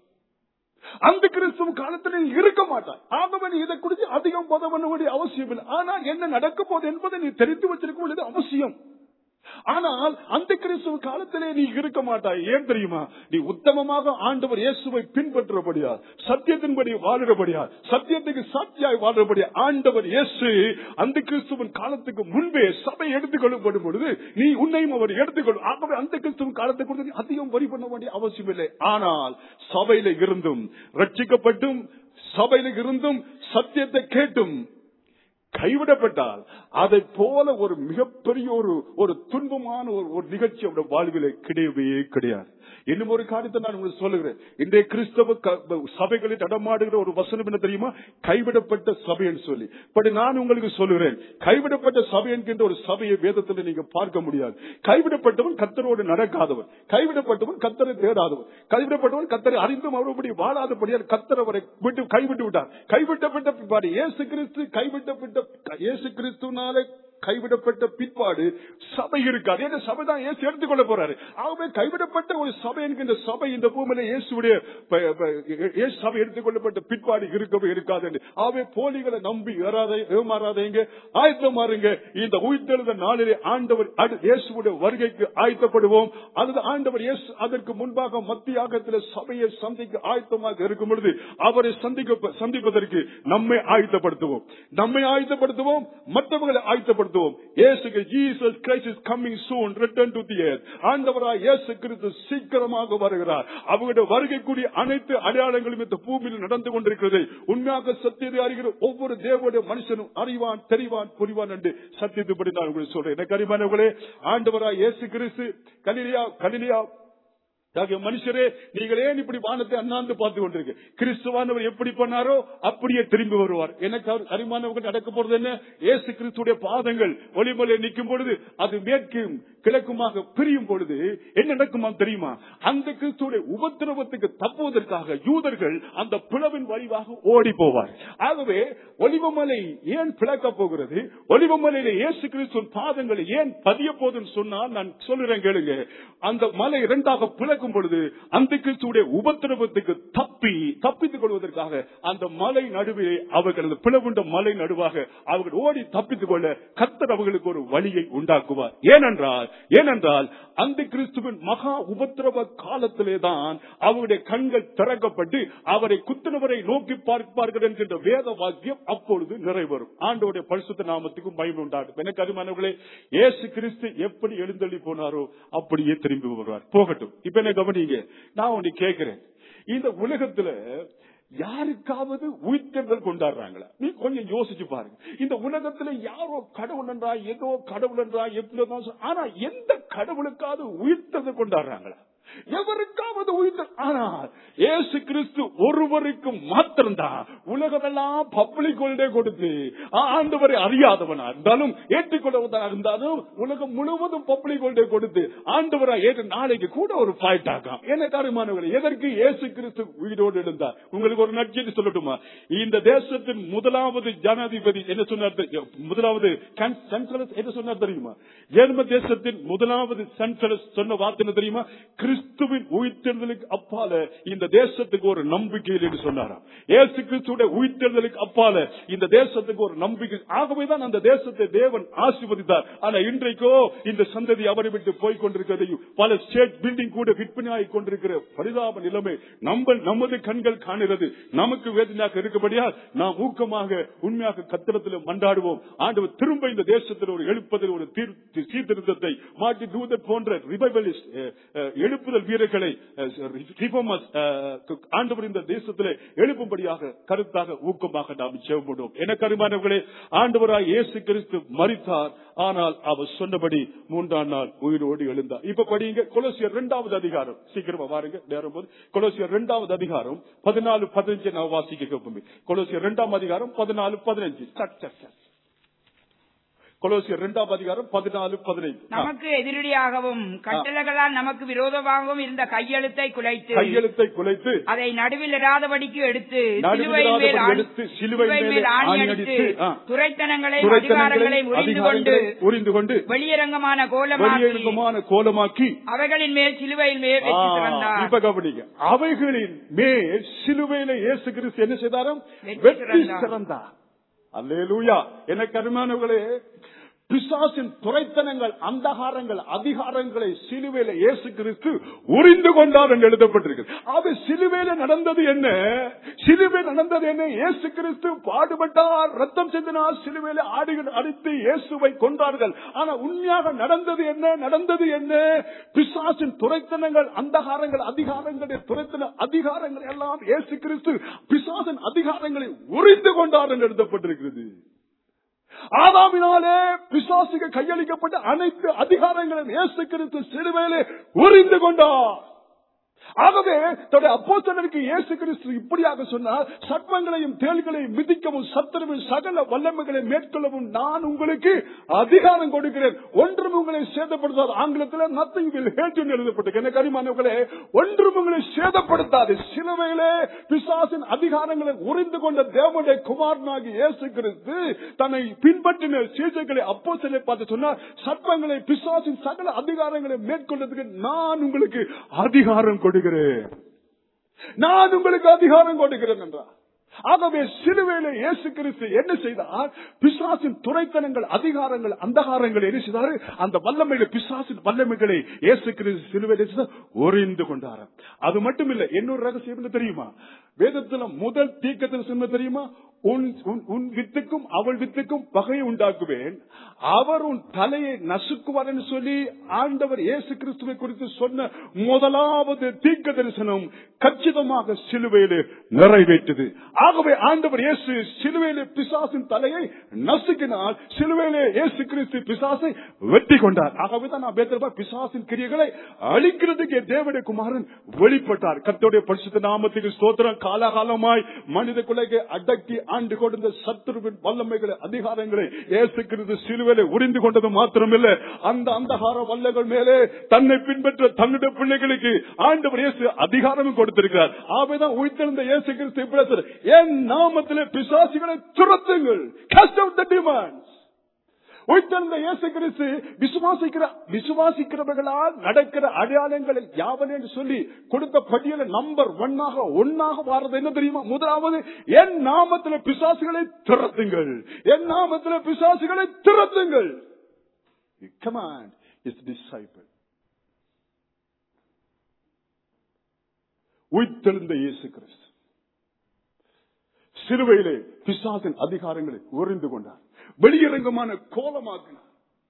அந்த கிறிஸ்துவ காலத்துல நீ இருக்க மாட்டாய் ஆகவே நீ இதை குறித்து அதிகம் போத பண்ண வேண்டிய அவசியம் இல்லை ஆனால் என்ன நடக்க போகுது என்பதை நீ தெரிந்து வச்சிருக்க வேண்டியது அவசியம் ஆனால் அந்த கிறிஸ்துவ காலத்திலே நீ இருக்க மாட்டாய் ஏன் தெரியுமா நீ உத்தமமாக ஆண்டவர் இயேசுவை பின்பற்றபடியா சத்தியத்தின்படி வாழுறபடியா சத்தியத்துக்கு சாட்சியாய் வாழுறபடியா ஆண்டவர் இயேசு அந்த கிறிஸ்துவின் காலத்துக்கு முன்பே சபை எடுத்துக்கொள்ளப்படும் பொழுது நீ உன்னையும் அவர் எடுத்துக்கொள்ளும் ஆகவே அந்த கிறிஸ்துவின் காலத்தை குறித்து நீ அதிகம் வரி பண்ண வேண்டிய அவசியம் இல்லை ஆனால் சபையில இருந்தும் ரட்சிக்கப்பட்டும் சபையில இருந்தும் சத்தியத்தை கேட்டும் கைவிடப்பட்டால் அதை போல ஒரு மிகப்பெரிய ஒரு ஒரு துன்பமான ஒரு ஒரு நிகழ்ச்சி அவருடைய வாழ்விலே கிடையவே கிடையாது இன்னும் ஒரு காரியத்தை நான் உங்களுக்கு சொல்லுகிறேன் இன்றைய கிறிஸ்தவ க- சபைகளில் நடமாடுகிற ஒரு வசனம் என்ன தெரியுமா கைவிடப்பட்ட சபை என்று சொல்லி பட் நான் உங்களுக்கு சொல்லுகிறேன் கைவிடப்பட்ட சபை என்கின்ற ஒரு சபையை வேதத்தில் நீங்க பார்க்க முடியாது கைவிடப்பட்டவன் கத்தரோடு நடக்காதவன் கைவிடப்பட்டவன் கத்தரை தேடாதவன் கைவிடப்பட்டவன் கத்தரை அறிந்தும் அவருடைய வாழாதபடியால் கத்தர் அவரை விட்டு கைவிட்டு விட்டார் கைவிட்டப்பட்ட பிற்பாடு இயேசு கிறிஸ்து கைவிட்டப்பட்ட இயேசு கிறிஸ்துனாலே கைவிடப்பட்ட பிற்பாடு சபை இருக்காது ஏன்னா சபை தான் இயேசு எடுத்துக்கொள்ள போறாரு ஆகவே கைவிடப்பட்ட ஒரு சபை என்கின்ற சபை இந்த பூமியில இயேசுடைய ப- ப- இயேசு சபை எடுத்துக்கொள்ளப்பட்ட பிற்பாடு இருக்கவே இருக்காது என்று. ஆகவே போலிகளை நம்பி ஏறாதே ஏமாறாதீங்க ஆயத்தமாறுங்க இந்த உயிர்த்தெழுந்த நாளிலே ஆண்டவர் அடு- இயேசுடைய வருகைக்கு ஆயத்தப்படுவோம் அல்லது ஆண்டவர் இயேசு அதற்கு முன்பாக மத்தியாகத்தில் சபையை சந்திக்க ஆயத்தமாக இருக்கும் பொழுது அவரை சந்திக்க சந்திப்பதற்கு நம்மை ஆயத்தப்படுத்துவோம் நம்மை ஆயத்தப்படுத்துவோம் மற்றவர்களை ஆயத்தப்படுத்துவோம் இயேசுக்கு Jesus Christ is coming soon return to the earth ஆண்டவராய் இயேசு கிறிஸ்து சீக்கிரமாக வருகிறார் அவருடைய வருகைக்குரிய அனைத்து அடையாளங்களும் இந்த பூமியில் நடந்து கொண்டிருக்கிறது உண்மையாக சத்தியத்தை அறிகிற ஒவ்வொரு தேவனுடைய மனுஷனும் அறிவான் தெரிவான் புரிவான் என்று சத்தியத்துப்படி நான் உங்களுக்கு சொல்றேன் எனக்கு அறிவானவர்களே ஆண்டவராய் இயேசு கிறிஸ்து கலிலியா கலிலியா ஆகிய மனுஷரே நீங்கள் ஏன் இப்படி வானத்தை அண்ணாந்து பார்த்து கொண்டிருக்கு கிறிஸ்துவானவர் எப்படி பண்ணாரோ அப்படியே திரும்பி வருவார் எனக்கு அவர் அறிமானவர்கள் நடக்க போறது என்ன இயேசு கிறிஸ்துடைய பாதங்கள் ஒளிமலை நிற்கும் பொழுது அது மேற்கும் கிழக்குமாக பிரியும் பொழுது என்ன நடக்குமா தெரியுமா அந்த கிறிஸ்துடைய உபத்திரவத்துக்கு தப்புவதற்காக யூதர்கள் அந்த பிளவின் வழிவாக ஓடி போவார் ஆகவே ஒலிவமலை ஏன் பிளக்க போகிறது ஒலிவமலையில இயேசு கிறிஸ்துவின் பாதங்களை ஏன் பதிய போதுன்னு சொன்னால் நான் சொல்லுறேன் கேளுங்க அந்த மலை இரண்டாக பிளக்கும் பொழுது அந்த கிறிஸ்துடைய உபத்திரவத்துக்கு தப்பி தப்பித்துக் கொள்வதற்காக அந்த மலை நடுவே அவர்கள் அந்த பிளவுண்ட மலை நடுவாக அவர்கள் ஓடி தப்பித்துக் கொள்ள கத்தர் அவர்களுக்கு ஒரு வழியை உண்டாக்குவார் ஏனென்றால் ஏனென்றால் அந்த கிறிஸ்துவின் மகா உபத்திரவ காலத்திலே தான் அவருடைய கண்கள் திறக்கப்பட்டு அவரை குத்தினவரை நோக்கி பார்ப்பார்கள் என்கின்ற வேத வாக்கியம் அப்பொழுது நிறைவேறும் ஆண்டோடைய பரிசுத்த நாமத்துக்கும் மகிமை உண்டாகும் எனக்கு அருமானவர்களே இயேசு கிறிஸ்து எப்படி எழுந்தள்ளி போனாரோ அப்படியே திரும்பி வருவார் போகட்டும் இப்ப என்ன கவனிங்க நான் ஒண்ணு கேட்கிறேன் இந்த உலகத்துல யாருக்காவது உயிர்த்தெழுதல் கொண்டாடுறாங்களா நீ கொஞ்சம் யோசிச்சு பாருங்க இந்த உலகத்துல யாரோ கடவுள் என்றா ஏதோ கடவுள் என்றா எப்படிதான் சொ- ஆனா எந்த கடவுளுக்காவது உயிர்த்தெழுதல் கொண்டாடுறாங்களா எவருக்காவது உயிர் ஆனால் இயேசு கிறிஸ்து ஒருவருக்கும் மாத்திரம்தான் உலகமெல்லாம் பப்ளிக் ஹாலிடே கொடுத்து ஆ- ஆண்டவரை அறியாதவனா இருந்தாலும் ஏற்றுக்கொள்வதா இருந்தாலும் உலகம் முழுவதும் பப்ளிக் ஹாலிடே கொடுத்து ஆண்டவரை ஏற்று நாளைக்கு கூட ஒரு ஃபைட் ஆகும் என்ன காரியமானவர்கள் எதற்கு இயேசு கிறிஸ்து உயிரோடு இருந்தார் உங்களுக்கு ஒரு நட்சத்திரம் சொல்லட்டுமா இந்த தேசத்தின் முதலாவது ஜனாதிபதி என்ன சொன்னார் தெரி- முதலாவது கன்- சன்சலஸ் என்ன சொன்னார் தெரியுமா ஜெர்ம தேசத்தின் முதலாவது சன்சலஸ் சொன்ன வார்த்தை என்ன தெரியுமா கிறிஸ்துவின் உயிர்த்தெழுதலுக்கு அப்பால இந்த தேசத்துக்கு ஒரு நம்பிக்கை என்று சொன்னாராம் ஏசு கிறிஸ்துடைய உயிர்த்தெழுதலுக்கு அப்பால இந்த தேசத்துக்கு ஒரு நம்பிக்கை ஆகவேதான் அந்த தேசத்தை தேவன் ஆசீர்வதித்தார் ஆனா இன்றைக்கோ இந்த சந்ததி அவரை விட்டு போய் கொண்டிருக்கிறதையும் பல ஸ்டேட் பில்டிங் கூட விற்பனையாகி கொண்டிருக்கிற பரிதாப நிலைமை நம்ம நமது கண்கள் காணுகிறது நமக்கு வேதனையாக இருக்கபடியால் நாம் ஊக்கமாக உண்மையாக கத்திரத்தில் மண்டாடுவோம் ஆண்டவர் திரும்ப இந்த தேசத்தில் ஒரு எழுப்பதில் ஒரு தீர்- சீர்திருத்தத்தை மாட்டி தூதர் போன்ற ரிபைவலிஸ்ட் எழுப்புதல் வீரர்களை அஹ், reformers, அஹ், ஆண்டவர் இந்த தேசத்திலே எழுப்பும்படியாக கருத்தாக ஊக்கமாக நாம் செய்வோம் எனக்கு அருமானவர்களே ஆண்டவராய் இயேசு கிறிஸ்து மரித்தார் ஆனால் அவர் சொன்னபடி மூன்றாம் நாள் உயிரோடு எழுந்தார் இப்ப படிங்க கொலோசியர் இரண்டாவது அதிகாரம் சீக்கிரமா பாருங்க நேரம் போது கொலோசியர் இரண்டாவது அதிகாரம் பதினாலு பதினஞ்சு நான் வாசிக்க கேட்போமே கொலோசியர் இரண்டாம் அதிகாரம் பதினாலு பதினஞ்சு சட் சட் சட் கொலோசியர் இரண்டாம் அதிகாரம் பதினாலு பதினைந்து ஆ. நமக்கு எதிரடியாகவும் கட்டளைகளால் நமக்கு விரோதமாகவும் இருந்த கையெழுத்தை குலைத்து கையெழுத்தை குலைத்து அதை நடுவில் இராதபடிக்கு எடுத்து நடுவில் சிலுவையின் மேல் இராதபடி ஆணி- எடுத்து சிலுவை சிலுவை மேலே மேல் ஆணி ஆணி அடித்து அடித்து, ஆ. துரைத்தனங்களையும் துரைத்தனங்களை, அதிகாரங்களையும் உரிந்து கொண்டு அதிகாரங்களை உரிந்து கொண்டு வெளியரங்கமான கோலமாக்கி வெளியேறுமான கோலமாக்கி அவைகளின் மேல் சிலுவையின் மேல் ஆ, வெற்றி சிறந்தார் இப்ப கவனிங்க அவைகளின் மேல் சிலுவையில இயேசு கிறிஸ்து என்ன செய்தாராம் வெற்றி வெற்றி சிறந்தார். சிறந்தார் அல்லேலூயா எனக்கு அருமையானவர்களே பிசாசின் துரைத்தனங்கள் அந்தகாரங்கள் அதிகாரங்களை சிலுவையில இயேசு கிறிஸ்து உரிந்து கொண்டார் என்று எழுதப்பட்டிருக்கு அது சிலுவையில நடந்தது என்ன சிலுவை நடந்தது என்ன இயேசு கிறிஸ்து பாடுபட்டார் ரத்தம் சிந்தினார் சிலுவையில ஆடுகள் அடித்து இயேசுவை கொண்டார்கள் ஆனா உண்மையாக நடந்தது என்ன நடந்தது என்ன பிசாசின் துரைத்தனங்கள் அந்தகாரங்கள் அதிகாரங்களுடைய துரைத்தன அதிகாரங்கள் எல்லாம் இயேசு கிறிஸ்து பிசாசின் அதிகாரங்களை உரிந்து கொண்டார் என்று எழுதப்பட்டிருக்கிறது ஆதாமினாலே பிசாசுக்கு கையளிக்கப்பட்ட அனைத்து அதிகாரங்களையும் இயேசு கிறிஸ்து சிலுவையிலே உரிந்து கொண்டார் ஆகவே தன்னுடைய அப்போஸ்தலருக்கு இயேசு கிறிஸ்து இப்படியாக சொன்னார் சர்ப்பங்களையும் தேள்களையும் மிதிக்கவும் சத்துருவின் சகல வல்லமைகளை மேற்கொள்ளவும் நான் உங்களுக்கு அதிகாரம் கொடுக்கிறேன் ஒன்றும் உங்களை சேதப்படுத்தாது ஆங்கிலத்தில் நத்திங் வில் ஹேட் எழுதப்பட்டிருக்கு என்ன கரிமானவர்களே ஒன்றும் உங்களை சேதப்படுத்தாது சிலுவையிலே பிசாசின் அதிகாரங்களை உறிந்து கொண்ட தேவனுடைய குமாரனாகி இயேசு கிறிஸ்து தன்னை பின்பற்றின சீசைகளை அப்போ பார்த்து சொன்னார் சர்ப்பங்களை பிசாசின் சகல அதிகாரங்களை மேற்கொள்றதுக்கு நான் உங்களுக்கு அதிகாரம் கொடுக்கிறேன் நான் உங்களுக்கு அதிகாரம் கொடுக்கிறேன் என்றார் ஆகவே சிலுவையில இயேசு கிறிஸ்து என்ன செய்தார் பிசாசின் துறைத்தனங்கள் அதிகாரங்கள் அந்தகாரங்கள் என்ன செய்தார் அந்த வல்லமையில பிசாசின் வல்லமைகளை இயேசு கிறிஸ்து சிலுவையில ஒரிந்து கொண்டார் அது மட்டும் இல்ல இன்னொரு ரகசியம் என்ன தெரியுமா வேதத்துல முதல் தீக்கத்தில் சொன்ன தெரியுமா உன் உன்- உன் வித்துக்கும் அவள் வித்துக்கும் பகையை உண்டாக்குவேன் அவர் உன் தலையை நசுக்குவார் என்று சொல்லி ஆண்டவர் இயேசு கிறிஸ்துவை குறித்து சொன்ன முதலாவது தீர்க்க தரிசனம் கச்சிதமாக சிலுவையிலே நிறைவேற்றது ஆகவே ஆண்டவர் இயேசு சிலுவையிலே பிசாசின் தலையை நசுக்கினால் சிலுவையிலே இயேசு கிறிஸ்து பிசாசை வெட்டி கொண்டார் ஆகவே தான் நான் பேசுறப்ப பிசாசின் கிரியைகளை அழிக்கிறதுக்கு தேவனுடைய குமாரன் வெளிப்பட்டார் கர்த்தருடைய பரிசுத்த நாமத்துக்கு ஸ்தோத்திரம் காலகாலமாய் மனித குலைக்கு அடக்கி ஆண்டு கொண்ட சத்துருவின் வல்லமைகளை அதிகாரங்களை இயேசு கிறிஸ்து சிலுவையிலே உறிந்து கொண்டது மாத்திரமில்ல அந்த அந்தகார வல்லங்கள் மேலே தன்னை பின்பற்ற தன்னுடைய பிள்ளைகளுக்கு ஆண்டவர் இயேசு அதிகாரமும் கொடுத்திருக்கிறார் ஆகவேதான் உயிர்த்தெழுந்த இயேசு கிறிஸ்து இப்படி சொல்றார், என் நாமத்திலே பிசாசிகளை துரத்துங்கள் cast out the demons உயிர்த்தெழுந்த இயேசு கிறிஸ்து விசுவாசிக்கிற விசுவாசிக்கிறவர்களால் நடக்கிற அடையாளங்கள் யாவன என்று சொல்லி கொடுத்த பட்டியல நம்பர் ஒன்னாக ஒன்னாக வாரது என்ன தெரியுமா முதலாவது என் நாமத்தில் பிசாசுகளை திறத்துங்கள் என் நாமத்தில் பிசாசுகளை திறத்துங்கள் கமாண்ட் இஸ் disciple உயிர்த்தெழுந்த இயேசு கிறிஸ்து சிலுவையிலே பிசாசின் அதிகாரங்களை உறிந்து கொண்டார் வெளியரங்கமான கோலமாக்கினார்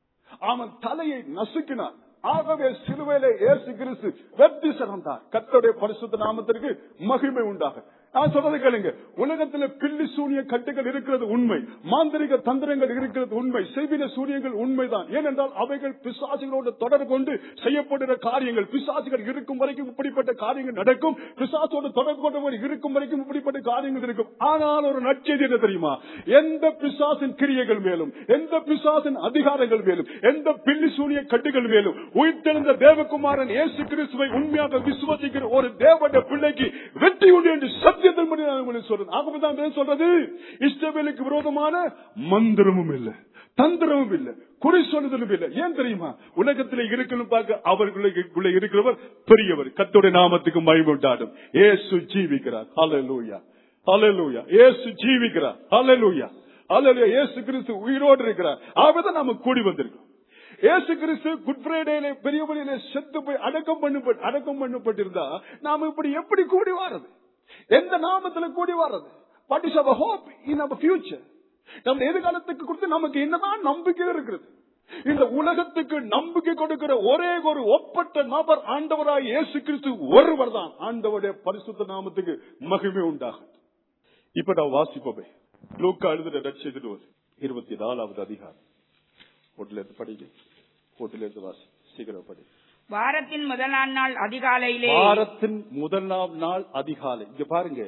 அவன் தலையை நசுக்கினார் ஆகவே சிலுவையிலே இயேசு கிறிஸ்து வெற்றி சிறந்தார் கர்த்தருடைய பரிசுத்த நாமத்திற்கு மகிமை உண்டாக நான் சொல்றது கேளுங்க உலகத்தில் பில்லி சூனிய கட்டுகள் இருக்கிறது உண்மை மாந்திரிக தந்திரங்கள் இருக்கிறது உண்மை செய்வின சூரியங்கள் உண்மைதான் ஏனென்றால் அவைகள் பிசாசுகளோடு தொடர்பு கொண்டு செய்யப்படுகிற காரியங்கள் பிசாசுகள் இருக்கும் வரைக்கும் இப்படிப்பட்ட காரியங்கள் நடக்கும் பிசாசோடு தொடர்பு கொண்டவர் இருக்கும் வரைக்கும் இப்படிப்பட்ட காரியங்கள் இருக்கும் ஆனால் ஒரு நற்செய்தி என்ன தெரியுமா எந்த பிசாசின் கிரியைகள் மேலும் எந்த பிசாசின் அதிகாரங்கள் மேலும் எந்த பில்லி சூனிய கட்டுகள் மேலும் உயிர்த்தெழுந்த தேவகுமாரன் இயேசு கிறிஸ்துவை உண்மையாக விசுவசிக்கிற ஒரு தேவனுடைய பிள்ளைக்கு வெற்றி உண்டு என்று சத்தியத்தின் படி நான் உங்களுக்கு சொல்றேன் ஆகவேதான் நான் சொல்றது இஷ்டவேலுக்கு விரோதமான மந்திரமும் இல்லை தந்திரமும் இல்லை குறி சொல்லுதலும் இல்லை ஏன் தெரியுமா உலகத்தில் இருக்கணும் பார்க்க அவர்களுக்குள்ள இருக்கிறவர் பெரியவர் கத்தோட நாமத்துக்கு மயமுண்டாடும் ஏசு ஜீவிக்கிறார் ஹalleluya ஹalleluya ஏசு ஜீவிக்கிறார் ஹalleluya ஹalleluya இயேசு கிறிஸ்து உயிரோடு இருக்கிறார் ஆகவே நாம கூடி வந்திருக்கோம் இயேசு கிறிஸ்து குட் ஃப்ரைடேல பெரிய வழியில செத்து போய் அடக்கம் பண்ணப்பட்டு அடக்கம் பண்ணப்பட்டிருந்தா நாம இப்படி எப்படி கூடி வாரது எந்த நாமத்துல கூடி வாரது what is our hope in our future நம்ம எதிர்காலத்துக்கு கொடுத்து நமக்கு என்னதான் நம்பிக்கை இருக்கிறது இந்த உலகத்துக்கு நம்பிக்கை கொடுக்கிற ஒரே ஒரு ஒப்பற்ற நபர் ஆண்டவராய் இயேசு கிறிஸ்து ஒருவர் தான் ஆண்டவருடைய பரிசுத்த நாமத்துக்கு மகிமை உண்டாகும் இப்ப நான் வாசிப்போமே லூக்கா எழுதுற ரட்சித்து இருபத்தி நாலாவது அதிகாரம் ஒட்டுல இருந்து படிங்க ஒட்டுல இருந்து வாசி சீக்கிரம் படி வாரத்தின் முதலாம் நாள் அதிகாலையிலே வாரத்தின் முதலாம் நாள் அதிகாலை இங்க பாருங்க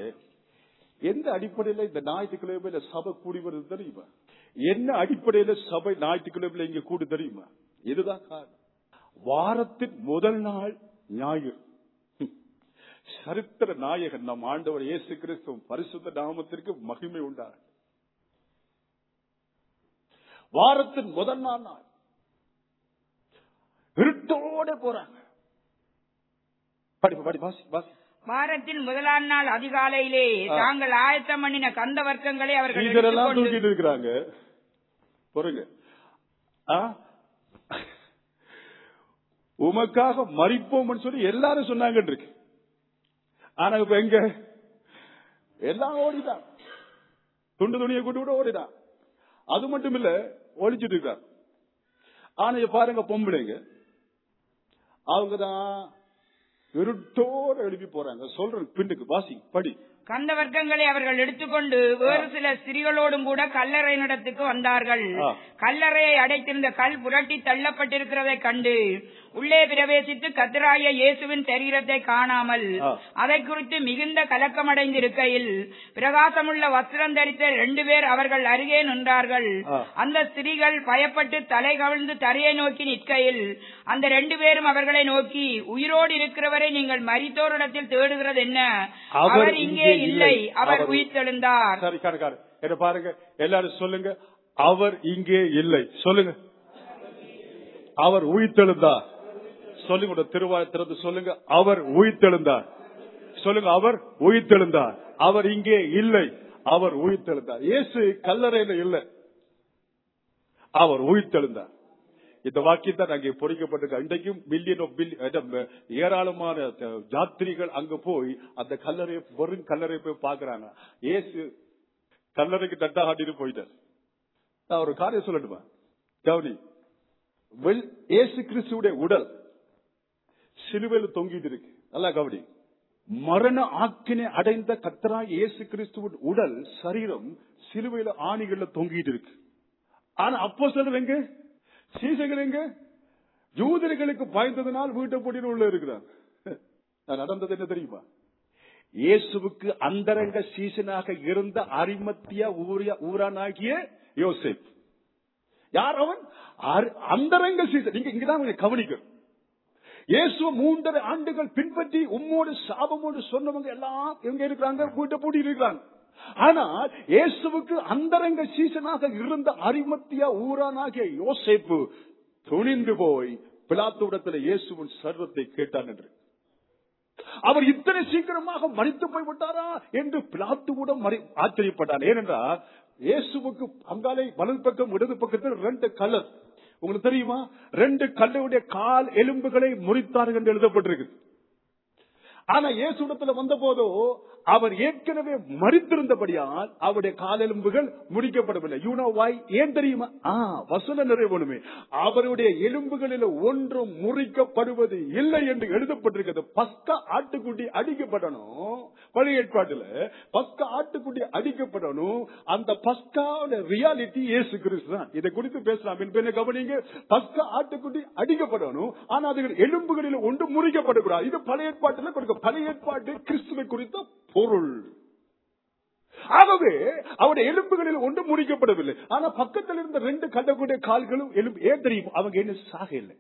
எந்த அடிப்படையில இந்த ஞாயிற்றுக்கிழமையில சபை கூடி வருது தெரியுமா என்ன அடிப்படையில சபை ஞாயிற்றுக்கிழமையில இங்க கூடி தெரியுமா இதுதான் காரணம் வாரத்தின் முதல் நாள் ஞாயிறு ஹம். சரித்திர நாயகன் நம் ஆண்டவர் இயேசு கிறிஸ்து பரிசுத்த நாமத்திற்கு மகிமை உண்டார் வாரத்தின் முதல் நாள் நாள் இருட்டோட போறாங்க படி படி வாசி வாசி வாரத்தின் முதலாம் நாள் அதிகாலையிலே தாங்கள் ஆயத்தம் பண்ணின கந்த வர்க்கங்களை அவர்கள் இதெல்லாம் எடுத்துக்கொண்டு தூக்கிட்டு இருக்கிறாங்க பொறுங்க ஆ? உமக்காக மறிப்போம்னு சொல்லி எல்லாரும் சொன்னாங்க இருக்கு ஆனா இப்ப எங்க எல்லாம் ஓடிட்டான் துண்டு துணியை கொண்டு விட ஓடிட்டான் அது மட்டும் இல்ல ஒழிச்சிட்டு இருக்கார் ஆனா இப்ப பாருங்க பொம்பளைங்க அவங்கதான் இருட்டோட எழுப்பி போறாங்க சொல்றேன் பின்னுக்கு வாசி படி கந்த வர்க்கங்களை அவர்கள் எடுத்துக்கொண்டு வேறு சில ஸ்திரிகளோடும் கூட கல்லறையினிடத்துக்கு வந்தார்கள் ஆ. கல்லறையை அடைத்திருந்த கல் புரட்டி தள்ளப்பட்டிருக்கிறதை கண்டு உள்ளே பிரவேசித்து கத்தராய இயேசுவின் சரீரத்தை காணாமல் ஆ. அதை குறித்து மிகுந்த கலக்கமடைந்திருக்கையில் பிரகாசமுள்ள வஸ்திரம் தரித்த ரெண்டு பேர் அவர்கள் அருகே நின்றார்கள் ஆ. அந்த ஸ்திரீகள் பயப்பட்டு தலை கவிழ்ந்து தரையை நோக்கி நிற்கையில் அந்த ரெண்டு பேரும் அவர்களை நோக்கி உயிரோடு இருக்கிறவரை நீங்கள் மரித்தோரிடத்தில் தேடுகிறது என்ன அவர் இங்கே இல்லை அவர் அவர் உயிர்த்தெழுந்தார் சரி கணக்காரு என்ன பாருங்க எல்லாரும் சொல்லுங்க அவர் இங்கே இல்லை சொல்லுங்க அவர் உயிர்த்தெழுந்தார் சொல்லுங்க உங்க திருவாய் திறந்து சொல்லுங்க அவர் உயிர்த்தெழுந்தார் சொல்லுங்க அவர் உயிர்த்தெழுந்தார் அவர் இங்கே இல்லை அவர் உயிர்த்தெழுந்தார் இயேசு கல்லறையில இல்லை அவர் உயிர்த்தெழுந்தார் இந்த வாக்கியத்தை அங்கே பொறிக்கப்பட்டிருக்க இன்றைக்கும் மில்லியன் ஆஃப் பில்லியன் ஏராளமான அஹ், யாத்திரிகள் அங்க போய் அந்த கல்லறை வெறும் கல்லறை போய் பாக்குறாங்க இயேசு கல்லறைக்கு தட்டா ஆட்டிட்டு போயிட்டார் நான் ஒரு காரியம் சொல்லட்டுமா கவனி வெள்- இயேசு கிறிஸ்துவுடைய உடல் சிலுவையில் தொங்கிட்டு இருக்கு நல்லா கவனி மரண ஆக்கினை அடைந்த கத்தரா இயேசு கிறிஸ்துவின் உடல் சரீரம் சிலுவையில ஆணிகள்ல தொங்கிட்டு இருக்கு ஆனா அப்போ சொல்றது எங்க சீசைகள் எங்க யூதர்களுக்கு பயந்ததனால் வீட்டை போட்டிட்டு உள்ள இருக்கிறார் நான் நடந்தது என்ன தெரியுமா இயேசுவுக்கு அந்தரங்க சீசனாக இருந்த அரிமத்திய ஊரிய- ஊரானாகிய யோசேப் யார் அவன் அரு- அந்தரங்க சீசன் நீங்க இங்கதான் கொஞ்சம் கவனிக்கணும் இயேசுவ மூன்றரை ஆண்டுகள் பின்பற்றி உம்மோடு சாபமோடு சொன்னவங்க எல்லாம் எங்க இருக்கிறாங்க வீட்டை பூட்டி இருக்கிறாங்க ஆனால் இயேசுவுக்கு அந்தரங்க சீசனாக இருந்த அரிமத்திய ஊரானாகிய யோசேப்பு துணிந்து போய் பிலாத்துடத்தில் இயேசுவின் சர்வத்தை கேட்டான் என்று அவர் இத்தனை சீக்கிரமாக மறித்து போய் விட்டாரா என்று பிளாத்து கூட மறி- ஆச்சரியப்பட்டார் ஏனென்றால் இயேசுவுக்கு அங்காலை வலது பக்கம் இடது பக்கத்தில் ரெண்டு கல்லர் உங்களுக்கு தெரியுமா ரெண்டு கல்லுடைய கால் எலும்புகளை முறித்தார்கள் என்று எழுதப்பட்டிருக்கு ஆனா இயேசுடத்துல வந்த போதோ அவர் ஏற்கனவே மறித்திருந்தபடியால் அவருடைய காலெலும்புகள் முடிக்கப்படவில்லை யூனோ வாய் ஏன் தெரியுமா ஆ வசன நிறைவனுமே அவருடைய எலும்புகளில் ஒன்றும் முறிக்கப்படுவது இல்லை என்று எழுதப்பட்டிருக்கிறது பஸ்கா ஆட்டுக்குட்டி அடிக்கப்படணும் பழைய ஏற்பாட்டுல பஸ்கா ஆட்டுக்குட்டி அடிக்கப்படணும் அந்த பஸ்காவோட ரியாலிட்டி இயேசு கிறிஸ்து தான் இதை குறித்து பேசலாம் என்பதை என்ன கவனிங்க பஸ்கா ஆட்டுக்குட்டி அடிக்கப்படணும் ஆனா அதுகள் எலும்புகளில் ஒன்று முறிக்கப்படக்கூடாது இது பழைய ஏற்பாட்டில் கொடுக்க பழைய ஏற்பாட்டு கிறிஸ்துவை குறித்த பொருள் ஆகவே அவருடைய எலும்புகளில் ஒன்று முறிக்கப்படவில்லை ஆனா பக்கத்தில் இருந்த ரெண்டு கல்லக்கூடிய கால்களும் எலும்பு ஏன் தெரியும் அவங்க என்ன சாக இல்லை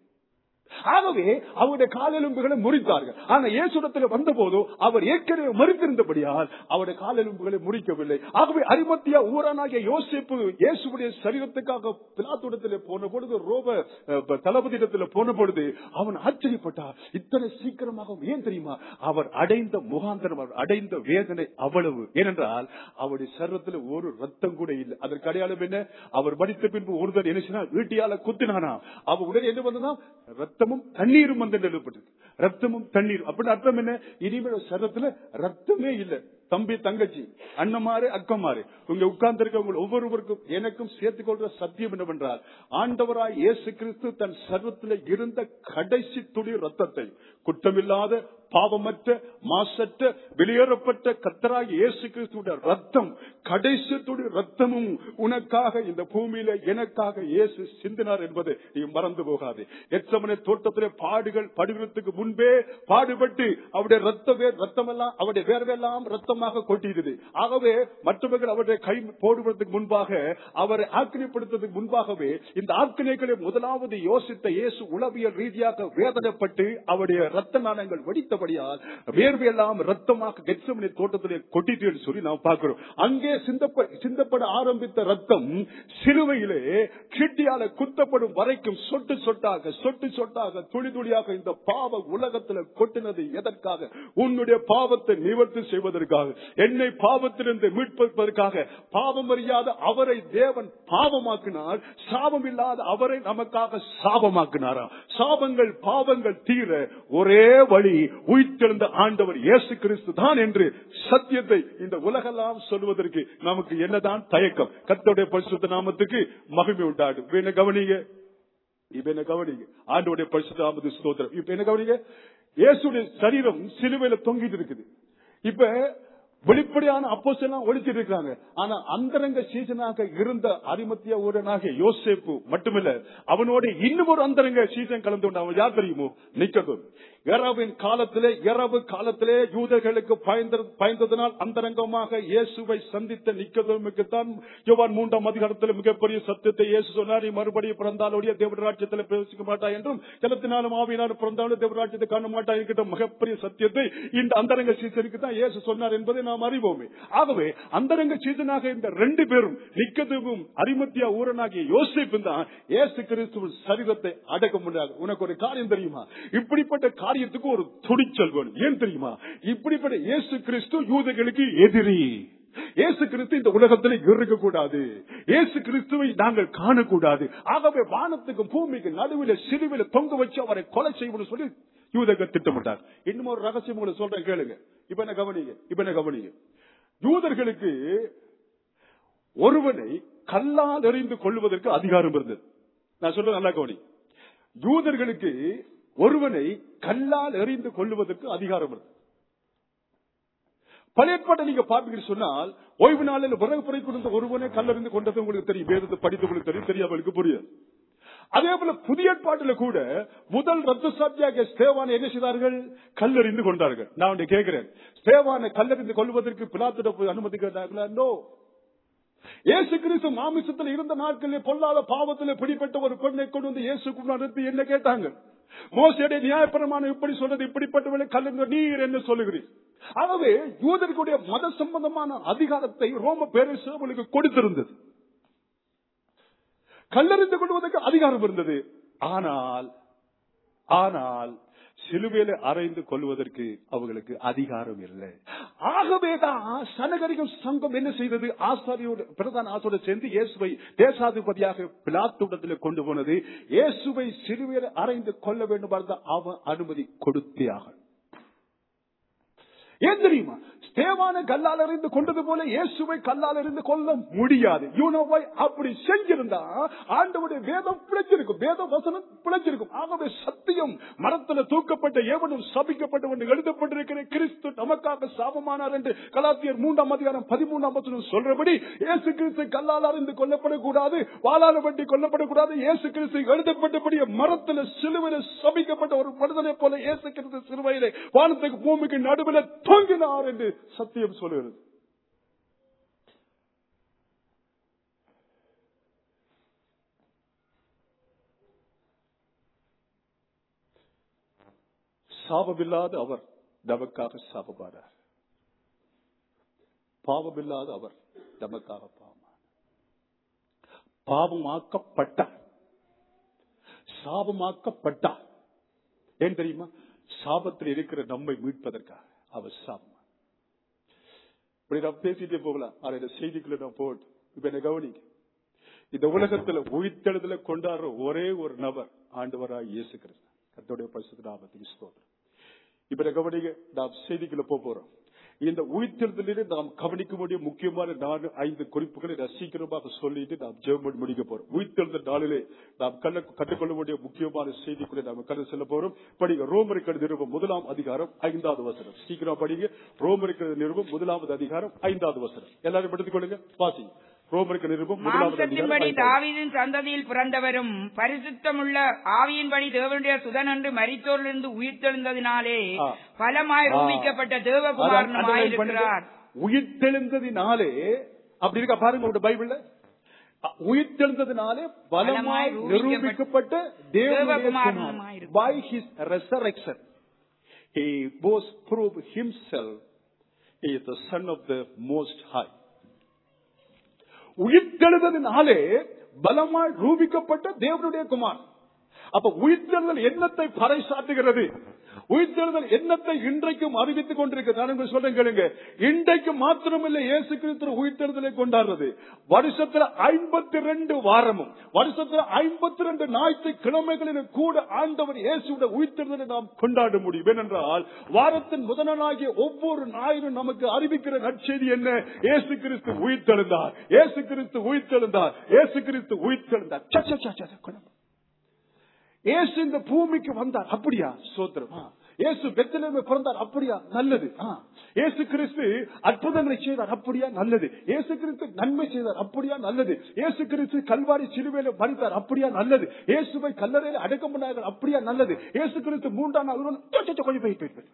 ஆகவே அவருடைய காலெலும்புகளை முறித்தார்கள் ஆனா இயேசுடத்தில் வந்த போதோ அவர் ஏற்கனவே மறித்திருந்தபடியால் அவருடைய காலெலும்புகளை முறிக்கவில்லை ஆகவே அரிமத்தியா ஊரானாகிய யோசிப்பு இயேசுடைய சரீரத்துக்காக பிலாத்துடத்தில் போன பொழுது ரோப அஹ், தளபதியிடத்தில் போன பொழுது அவன் ஆச்சரியப்பட்டார் இத்தனை சீக்கிரமாக ஏன் தெரியுமா அவர் அடைந்த முகாந்தரம் அவர் அடைந்த வேதனை அவ்வளவு ஏனென்றால் அவருடைய சரீரத்தில் ஒரு ரத்தம் கூட இல்லை அதற்கு அடையாளம் என்ன அவர் மடித்த பின்பு ஒருத்தர் என்ன செய்தார்? ஈட்டியால குத்தினானா அவ உடனே என்ன வந்ததா ரத்தமும் தண்ணீரும் வந்து எழுதப்பட்டது ரத்தமும் தண்ணீர் அப்படின்னு அர்த்தம் என்ன இனிமேல் சரீரத்துல ரத்தமே இல்லை தம்பி தங்கச்சி அண்ணமாறு அக்கமாறு இங்க உட்கார்ந்து இருக்கவங்க ஒவ்வொருவருக்கும் எனக்கும் சேர்த்துக் கொள்ற சத்தியம் என்னவென்றால் ஆண்டவராய் இயேசு கிறிஸ்து தன் சர்வத்தில் இருந்த கடைசி துளி ரத்தத்தை குற்றமில்லாத பாவமற்ற மாசற்ற வெளியேறப்பட்ட கத்தராய் இயேசு கிறிஸ்துடைய ரத்தம் கடைசி துளி ரத்தமும் உனக்காக இந்த பூமியில எனக்காக இயேசு சிந்தினார் என்பதை நீ மறந்து போகாது எச்சமனை தோட்டத்திலே பாடுகள் படுகிறதுக்கு முன்பே பாடுபட்டு அவருடைய ரத்தமே ரத்தமெல்லாம் அவருடைய வேர்வெல்லாம் ரத்தமாக கொட்டியது ஆகவே மற்றவர்கள் அவருடைய கை போடுவதற்கு முன்பாக அவரை ஆக்கினைப்படுத்துவதற்கு முன்பாகவே இந்த ஆக்கினைகளை முதலாவது யோசித்த இயேசு உளவியல் ரீதியாக வேதனைப்பட்டு அவருடைய ரத்த நாணங்கள் வடித்தபடியால் வேர்வையெல்லாம் ரத்தமாக கெட்சமனை தோட்டத்திலே கொட்டிட்டு என்று சொல்லி நாம் பார்க்கிறோம் அங்கே சிந்தப்ப சிந்தப்பட ஆரம்பித்த ரத்தம் சிலுவையிலே கிட்டியால குத்தப்படும் வரைக்கும் சொட்டு சொட்டாக சொட்டு சொட்டாக துளி துளியாக இந்த பாவ உலகத்துல கொட்டினது எதற்காக உன்னுடைய பாவத்தை நிவர்த்தி செய்வதற்காக என்னை பாவத்திலிருந்து மீட்பதற்காக பாவம் அறியாத அவரை தேவன் பாவமாக்கினார் சாபம் இல்லாத அவரை நமக்காக சாபமாக்கினாரா சாபங்கள் பாவங்கள் தீர ஒரே வழி உயிர்த்தெழுந்த ஆண்டவர் இயேசு கிறிஸ்து தான் என்று சத்தியத்தை இந்த உலகெல்லாம் சொல்வதற்கு நமக்கு என்னதான் தயக்கம் கர்த்தருடைய பரிசுத்த நாமத்துக்கு மகிமை உண்டாடும் இப்ப என்ன கவனிங்க இப்ப என்ன கவனிங்க ஆண்டோடைய பரிசுத்த நாமத்து ஸ்தோத்திரம் இப்ப என்ன கவனிங்க இயேசுடைய சரீரம் சிலுவையில தொங்கிட்டு இருக்குது இப்ப வெளிப்படையான அப்போஸ் எல்லாம் ஒழிச்சிட்டு இருக்காங்க ஆனா அந்தரங்க சீசனாக இருந்த அரிமத்திய ஊரனாக யோசேப்பு மட்டுமில்ல அவனோட இன்னும் ஒரு அந்தரங்க சீசன் கலந்து கொண்டு அவன் யார் தெரியுமோ நிக்கதும் இரவின் காலத்திலே இரவு காலத்திலே யூதர்களுக்கு பயந்த பயந்ததனால் அந்தரங்கமாக இயேசுவை சந்தித்த நிக்கதோமுக்கு தான் யோவான் மூன்றாம் அதிகாரத்தில் மிகப்பெரிய சத்தியத்தை இயேசு சொன்னார் நீ மறுபடியும் பிறந்தாலுடைய தேவராட்சியத்தில் பிரவேசிக்க மாட்டாய் என்றும் ஜலத்தினாலும் ஆவியினாலும் பிறந்தாலும் தேவராட்சியத்தை காண மாட்டாய் என்கிற மிகப்பெரிய சத்தியத்தை இந்த அந்தரங்க சீசனுக்கு தான் இயேசு சொன்னார் என்பதை நாம் அறிவோமே ஆகவே அந்தரங்க சீசனாக இந்த ரெண்டு பேரும் நிக்கதுவும் அரிமத்தியா ஊரனாகிய யோசிப்பும் தான் இயேசு கிறிஸ்துவின் சரீரத்தை அடக்க முடியாது உனக்கு ஒரு காரியம் தெரியுமா இப்படிப்பட்ட காரியத்துக்கு ஒரு துணிச்சல் வேணும் ஏன் தெரியுமா இப்படிப்பட்ட இயேசு கிறிஸ்து யூதர்களுக்கு எதிரி இயேசு கிறிஸ்து இந்த உலகத்தில் இருக்கக்கூடாது இயேசு கிறிஸ்துவை நாங்கள் காணக்கூடாது ஆகவே வானத்துக்கு பூமிக்கு நடுவில் சிறுவில தொங்க வச்சு அவரை கொலை செய்யணும்னு சொல்லி யூதர்கள் திட்டமிட்டார் இன்னும் ஒரு ரகசியம் உங்களுக்கு சொல்றேன் கேளுங்க இப்ப என்ன கவனிங்க இப்ப என்ன கவனிங்க யூதர்களுக்கு ஒருவனை கல்லால் எறிந்து கொள்வதற்கு அதிகாரம் இருந்தது நான் சொல்றது நல்லா கவனி யூதர்களுக்கு ஒருவனை கல்லால் எறிந்து கொள்வதற்கு அதிகாரம் இருந்தது பழைய ஏற்பாட்டை நீங்க பாப்பீங்கன்னு சொன்னால் ஓய்வு நாளில் விறகு புரை கொடுத்த ஒருவனை கல்லறிந்து கொண்டது உங்களுக்கு தெரியும் வேதத்தை படித்து உங்களுக்கு தெரியும் தெரியாமலுக்கு புரியாது அதே போல புதிய ஏற்பாட்டில கூட முதல் ரத்த சாட்சியாக ஸ்தேவானை என்ன செய்தார்கள் கல்லறிந்து கொண்டார்கள் நான் உன்னை கேட்கிறேன் ஸ்தேவானை கல்லறிந்து கொள்வதற்கு பிலாத்திட போய் அனுமதி கேட்டார்களா நோ இயேசு கிறிஸ்து மாமிசத்தில் இருந்த நாட்களில் பொல்லாத பாவத்தில் பிடிப்பட்ட ஒரு பெண்ணை கொண்டு வந்து இயேசுக்கு நடத்தி என்ன கேட்டாங்க மோசையுடைய நியாயப்பிரமாணம் இப்படி சொல்றது இப்படிப்பட்டவளை கல்லறிந்த நீர் என்ன சொல்லுகிறீர் ஆகவே யூதர்களுடைய மத சம்பந்தமான அதிகாரத்தை ரோம பேரரசு அவளுக்கு கொடுத்திருந்தது கல்லறிந்து கொள்வதற்கு அதிகாரம் இருந்தது ஆனால் ஆனால் சிலுவையில அறைந்து கொள்வதற்கு அவர்களுக்கு அதிகாரம் இல்லை ஆகவேதான் சனகரிகம் சங்கம் என்ன செய்தது ஆசாரியோடு பிரதான ஆசோட சேர்ந்து இயேசுவை தேசாதிபதியாக பிளாத்துடத்தில் கொண்டு போனது இயேசுவை சிலுவையில அறைந்து கொள்ள வேண்டும் அவன் அனுமதி கொடுத்தே ஆகும் ஏன் தெரியுமா ஸ்தேவான கல்லால் அறிந்து கொண்டது போல இயேசுவை கல்லால் அறிந்து கொள்ள முடியாது யூனோவை அப்படி செஞ்சிருந்தா ஆண்டவுடைய வேதம் பிழைச்சிருக்கும் வேத வசனம் பிழைச்சிருக்கும் ஆகவே சத்தியம் மரத்துல தூக்கப்பட்ட எவனும் சபிக்கப்பட்டவன் எழுதப்பட்டிருக்கிற கிறிஸ்து நமக்காக சாபமானார் என்று கலாத்தியர் மூன்றாம் அதிகாரம் பதிமூன்றாம் வசனம் சொல்றபடி இயேசு கிறிஸ்து கல்லால் அறிந்து கொல்லப்படக்கூடாது வாழால வண்டி கொல்லப்படக்கூடாது இயேசு கிறிஸ்து எழுதப்பட்டபடிய மரத்துல சிலுவையில சபிக்கப்பட்ட ஒரு மனிதனை போல இயேசு கிறிஸ்து சிலுவையிலே வானத்துக்கு பூமிக்கு நடுவில் தொங்கினார் என்று சத்தியம் சொல்லுகிறது சாபமில்லாத அவர் நமக்காக சாபமானார் பாவமில்லாத அவர் நமக்காக பாவமானார் பாவமாக்கப்பட்டார் சாபமாக்கப்பட்டார் ஏன் தெரியுமா சாபத்தில் இருக்கிற நம்மை மீட்பதற்காக அவர் சாபம் இப்படி நான் பேசிட்டே போகலாம் ஆனா இந்த செய்திக்குள்ள நான் போகட்டும் இப்ப என்ன கவனிங்க இந்த உலகத்துல உயிர்த்தெழுதல கொண்டாடுற ஒரே ஒரு நபர் ஆண்டவராய் இயேசு கிறிஸ்து கர்த்தருடைய பரிசுத்த நாமத்துக்கு ஸ்தோத்திரம் இப்ப என்ன கவனிங்க நாம் செய்திக்குள்ள போக போறோம் இந்த உயிர்த்தெழுதலிலே நாம் கவனிக்க வேண்டிய முக்கியமான நாலு ஐந்து குறிப்புகளை நான் சீக்கிரமாக சொல்லிட்டு நாம் ஜெர்மன் முடிக்க போறோம் உயிர்த்தெழுந்த நாளிலே நாம் கண்ண கற்றுக்கொள்ள வேண்டிய முக்கியமான செய்திக்குள்ளே நாம் கடந்து செல்ல போறோம் படிங்க ரோமரிக்கடு நிறுவம் முதலாம் அதிகாரம் ஐந்தாவது வசனம் சீக்கிரம் படிங்க ரோமரிக்கடு நிறுவம் முதலாவது அதிகாரம் ஐந்தாவது வசனம் எல்லாரும் எடுத்துக் கொள்ளுங்க வாசிங்க ரோமரிக்க நிருபம் முதலாவது அதிகாரம் மாம்சத்தின்படி ஐந்தாவது. தாவீதின் சந்ததியில் பிறந்தவரும் பரிசுத்தமுள்ள ஆவியின்படி தேவனுடைய சுதனன்று மரித்தோரிலிருந்து உயிர்த்தெழுந்ததினாலே ஆ. பலமாய் ஆ. ரூபிக்கப்பட்ட அதான் தேவகுமாரனுமாய் underline பண்ணுங்க. இருக்கிறார் உயிர்த்தெழுந்ததினாலே அப்படி இருக்கா பாருங்க உங்க பைபிள்ல அ, உயிர்த்தெழுந்ததினாலே பலமாய் பலமாய் நிரூபிக்கப்பட்ட தேவனுடைய தேவகுமாரனுமாய் குமாரன். by his resurrection he was proved himself he is the son of the most high உயிர்த்தெழுதலினாலே பலமாய் ரூபிக்கப்பட்ட தேவனுடைய குமார் அப்ப உயிர்த்தெழுதல் எண்ணத்தை பறைசாட்டுகிறது உயிர்த்தெழுதல் எண்ணத்தை இன்றைக்கும் அறிவித்துக் கொண்டிருக்கிறது நான் உங்களுக்கு சொல்றேன் கேளுங்க இன்றைக்கு மாத்திரமில்லை இயேசு கிறிஸ்து உயிர்த்தெழுதலை கொண்டாடுறது வருஷத்துல ஐம்பத்தி ரெண்டு வாரமும் வருஷத்துல ஐம்பத்தி ரெண்டு ஞாயிற்று கிழமைகளிலும் கூட ஆண்டவர் இயேசுடைய உயிர்த்தெழுதலை நாம் கொண்டாட முடியும் ஏனென்றால் வாரத்தின் முதலாகிய ஒவ்வொரு ஞாயிறும் நமக்கு அறிவிக்கிற நற்செய்தி என்ன இயேசு கிறிஸ்து உயிர்த்தெழுந்தார் இயேசு கிறிஸ்து உயிர்த்தெழுந்தார் இயேசு கிறிஸ்து உயிர்த்தெழுந்தார் ச, ச, ச, ச, ச, கொண்டு வா. இயேசு இந்த பூமிக்கு வந்தார் அப்படியா சோத்திரம் ஆ. இயேசு பெத்தலேமே பிறந்தார் அப்படியா நல்லது ஆ. இயேசு கிறிஸ்து அற்புதங்களை செய்தார் அப்படியா நல்லது இயேசு கிறிஸ்து நன்மை செய்தார் அப்படியா நல்லது இயேசு கிறிஸ்து கல்வாரி சிலுவையில மறித்தார் அப்படியா நல்லது இயேசுவை கல்லறையில அடக்கம் பண்ணார்கள் அப்படியா நல்லது இயேசு கிறிஸ்து மூன்றாம் நாள் உருவம் சோ, சோ, சோ, கொஞ்சம் போய் போய் போய்.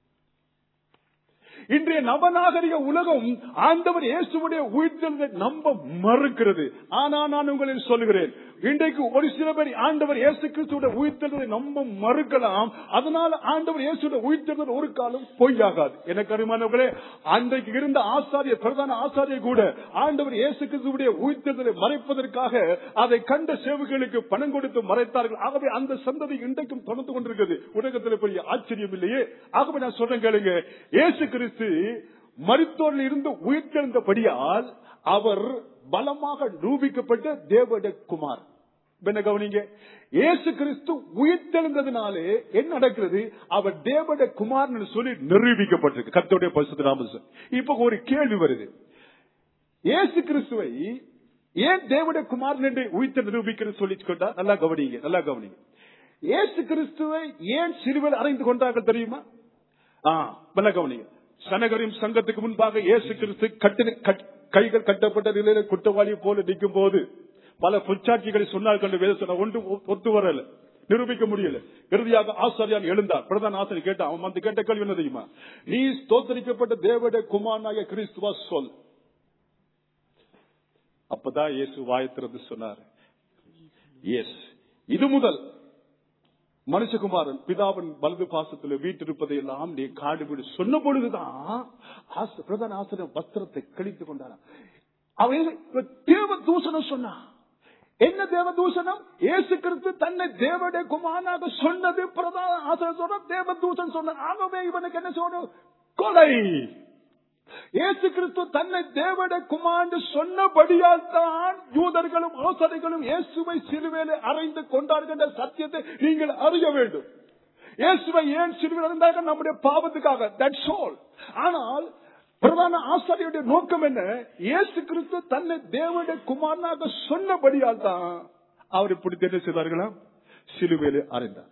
இன்றைய நவநாகரிக உலகம் ஆண்டவர் இயேசுடைய உயிர்த்தெழுதை நம்ப மறுக்கிறது ஆனா நான் உங்களுக்கு சொல்லுகிறேன் இன்றைக்கு ஒரு சில பேர் ஆண்டவர் இயேசு கிறிஸ்துவோட உயிர்த்தெழுதை நம்ப மறுக்கலாம் அதனால ஆண்டவர் இயேசுடைய உயிர்த்தெழுதல் ஒரு காலம் பொய்யாகாது எனக்கு அருமானவர்களே அன்றைக்கு இருந்த ஆசாரிய பிரதான ஆசாரிய கூட ஆண்டவர் இயேசு கிறிஸ்துவுடைய உயிர்த்தெழுதலை மறைப்பதற்காக அதை கண்ட சேவைகளுக்கு பணம் கொடுத்து மறைத்தார்கள் ஆகவே அந்த சந்ததி இன்றைக்கும் தொடர்ந்து கொண்டிருக்கிறது உலகத்தில் பெரிய ஆச்சரியம் இல்லையே ஆகவே நான் சொல்றேன் கேளுங்க இயேசு கிறிஸ்து மருத்துவரில் இருந்து உயிர்த்தெழுந்தபடியால் அவர் பலமாக நிரூபிக்கப்பட்ட தேவட குமார் என்ன கவனிங்க இயேசு கிறிஸ்து உயிர்த்தெழுந்ததுனாலே என்ன நடக்கிறது அவர் தேவட குமார்னு சொல்லி நிரூபிக்கப்பட்டிருக்கு கர்த்தருடைய பரிசுத்த நாமம் இப்ப ஒரு கேள்வி வருது இயேசு கிறிஸ்துவை ஏன் தேவட குமாரன் என்று உயிர்த்த நிரூபிக்கிறது சொல்லி கொண்டா நல்லா கவனிங்க நல்லா கவனிங்க இயேசு கிறிஸ்துவை ஏன் சிறுவில் அறைந்து கொண்டார்கள் தெரியுமா ஆ நல்லா கவனிங்க சனகரின் சங்கத்துக்கு முன்பாக இயேசு கிறிஸ்து கட்டின கட்- கைகள் கட்டப்பட்ட நிலையில குற்றவாளி போல நிற்கும் போது பல பொச்சாட்சிகளை சொன்னார்கள் என்று வேதம் சொன்ன ஒன்று ஒ- ஒத்து வரல நிரூபிக்க முடியல இறுதியாக ஆசாரியான் எழுந்தார் பிரதான ஆசிரியர் கேட்டான் அவன் வந்து கேட்ட கேள்வி என்ன தெரியுமா நீ ஸ்தோத்தரிக்கப்பட்ட தேவட குமாரனாய கிறிஸ்துவா சொல் அப்பதான் இயேசு வாயத்திறந்து சொன்னார் எஸ் இது முதல் மனுஷகுமாரன் பிதாவின் வலது பாசத்தில் வீட்டிருப்பதை எல்லாம் நீ காடு வீடு சொன்ன பொழுதுதான் ஆச- பிரதான ஆசிரியர் வஸ்திரத்தை கழித்துக் கொண்டாராம் அவன் என்ன- தேவ தூஷணம் சொன்னான் என்ன தேவ தூஷணம் இயேசு கிறிஸ்து தன்னை தேவடைய குமாரனாக சொன்னது பிரதான ஆசிரியர் சொன்ன தேவ தூஷன் சொன்ன ஆகவே இவனுக்கு என்ன சொல்லணும் கொலை இயேசு கிறிஸ்து தன்னை தேவட குமாண்டு சொன்னபடியால் தான் யூதர்களும் ஆசரைகளும் இயேசுவை சிலுவையில அறைந்து கொண்டார்கள் என்ற சத்தியத்தை நீங்கள் அறிய வேண்டும் இயேசுவை ஏன் சிலுவையில் அறைந்தார்கள் நம்முடைய பாவத்துக்காக தட்ஸ் ஆல் ஆனால் பிரதான ஆசாரியுடைய நோக்கம் என்ன இயேசு கிறிஸ்து தன்னை தேவடைய குமாரனாக சொன்னபடியால் தான் அவர் இப்படி என்ன செய்தார்களா சிலுவையில அறைந்தார்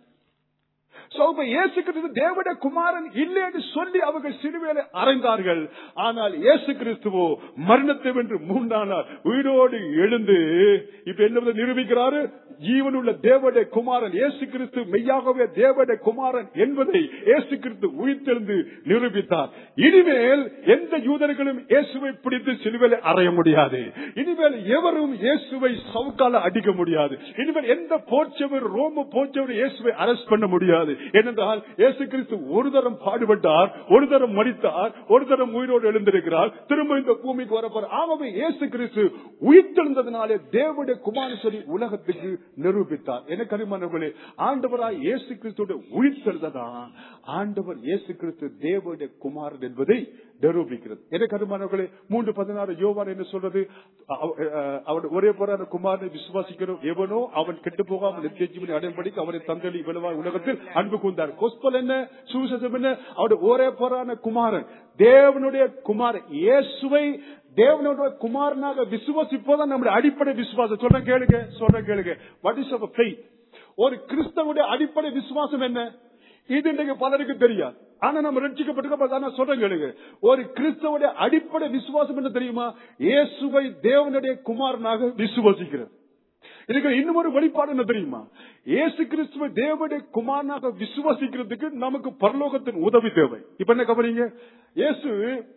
So, இப்ப இயேசு கிறிஸ்து தேவட குமாரன் இல்லை என்று சொல்லி அவர்கள் சிலுவையில அறைந்தார்கள் ஆனால் இயேசு கிறிஸ்துவோ மரணத்தை வென்று மூன்றாம் நாள் உயிரோடு எழுந்து இப்ப என்ன நிரூபிக்கிறாரு ஜீவனுள்ள தேவட குமாரன் இயேசு கிறிஸ்து மெய்யாகவே தேவட குமாரன் என்பதை இயேசு கிறிஸ்து உயிர்த்தெழுந்து நிரூபித்தார் இனிமேல் எந்த யூதர்களும் இயேசுவை பிடித்து சிலுவையில அறைய முடியாது இனிமேல் எவரும் இயேசுவை சவுக்கால அடிக்க முடியாது இனிமேல் எந்த போச்சவர் ரோம போச்சவர் இயேசுவை அரஸ்ட் பண்ண முடியாது ஏனென்றால் இயேசு கிறிஸ்து ஒரு தரம் பாடுபட்டார் ஒரு தரம் மடித்தார் ஒரு தரம் உயிரோடு எழுந்திருக்கிறார் திரும்ப இந்த பூமிக்கு வரப்போற ஆகவே இயேசு கிறிஸ்து உயிர்த்தெழுந்ததுனாலே தேவடைய குமாரேஸ்வரி உலகத்துக்கு நிரூபித்தார் எனக்கு அறிமானவர்களே ஆண்டவராய் இயேசு கிறிஸ்துடைய உயிர்த்தெழுந்ததான் ஆண்டவர் இயேசு கிறிஸ்து தேவடைய குமாரன் என்பதை நிரூபிக்கிறது எனக்கு அறிமானவர்களே மூன்று பதினாறு யோவான் என்ன சொல்றது அவ- அஹ் அவன் ஒரே போறான குமாரனை விசுவாசிக்கிறோம் எவனோ அவன் கெட்டு போகாமல் நித்திய ஜீவனை அடையபடிக்கு அவனை தந்தளி விளவாய் உலகத்தில் அன்பு கூர்ந்தார் கொஸ்பல் என்ன சுவிசேஷம் என்ன அவருடைய ஒரே போறான குமாரன் தேவனுடைய குமாரன் இயேசுவை தேவனுடைய குமாரனாக விசுவாசிப்போதான் நம்முடைய அடிப்படை விசுவாசம் சொல்ற கேளுங்க சொல்ற கேளுங்க வாட் இஸ் அவர் ஃபெய்த் ஒரு கிறிஸ்தவனுடைய அடிப்படை விசுவாசம் என்ன இது இன்றைக்கு பலருக்கு தெரியாது ஆனா நம்ம ரட்சிக்கப்பட்டிருக்க நான் சொல்றேன் கேளுங்க ஒரு கிறிஸ்தவனுடைய அடிப்படை விசுவாசம் என்ன தெரியுமா இயேசுவை தேவனுடைய குமாரனாக விசுவாசிக்கிறது இதுக்கு இன்னும் ஒரு வெளிப்பாடு என்ன தெரியுமா இயேசு கிறிஸ்துவ தேவனுடைய குமாரனாக விசுவாசிக்கிறதுக்கு நமக்கு பரலோகத்தின் உதவி தேவை இப்ப என்ன கவனிங்க இயேசு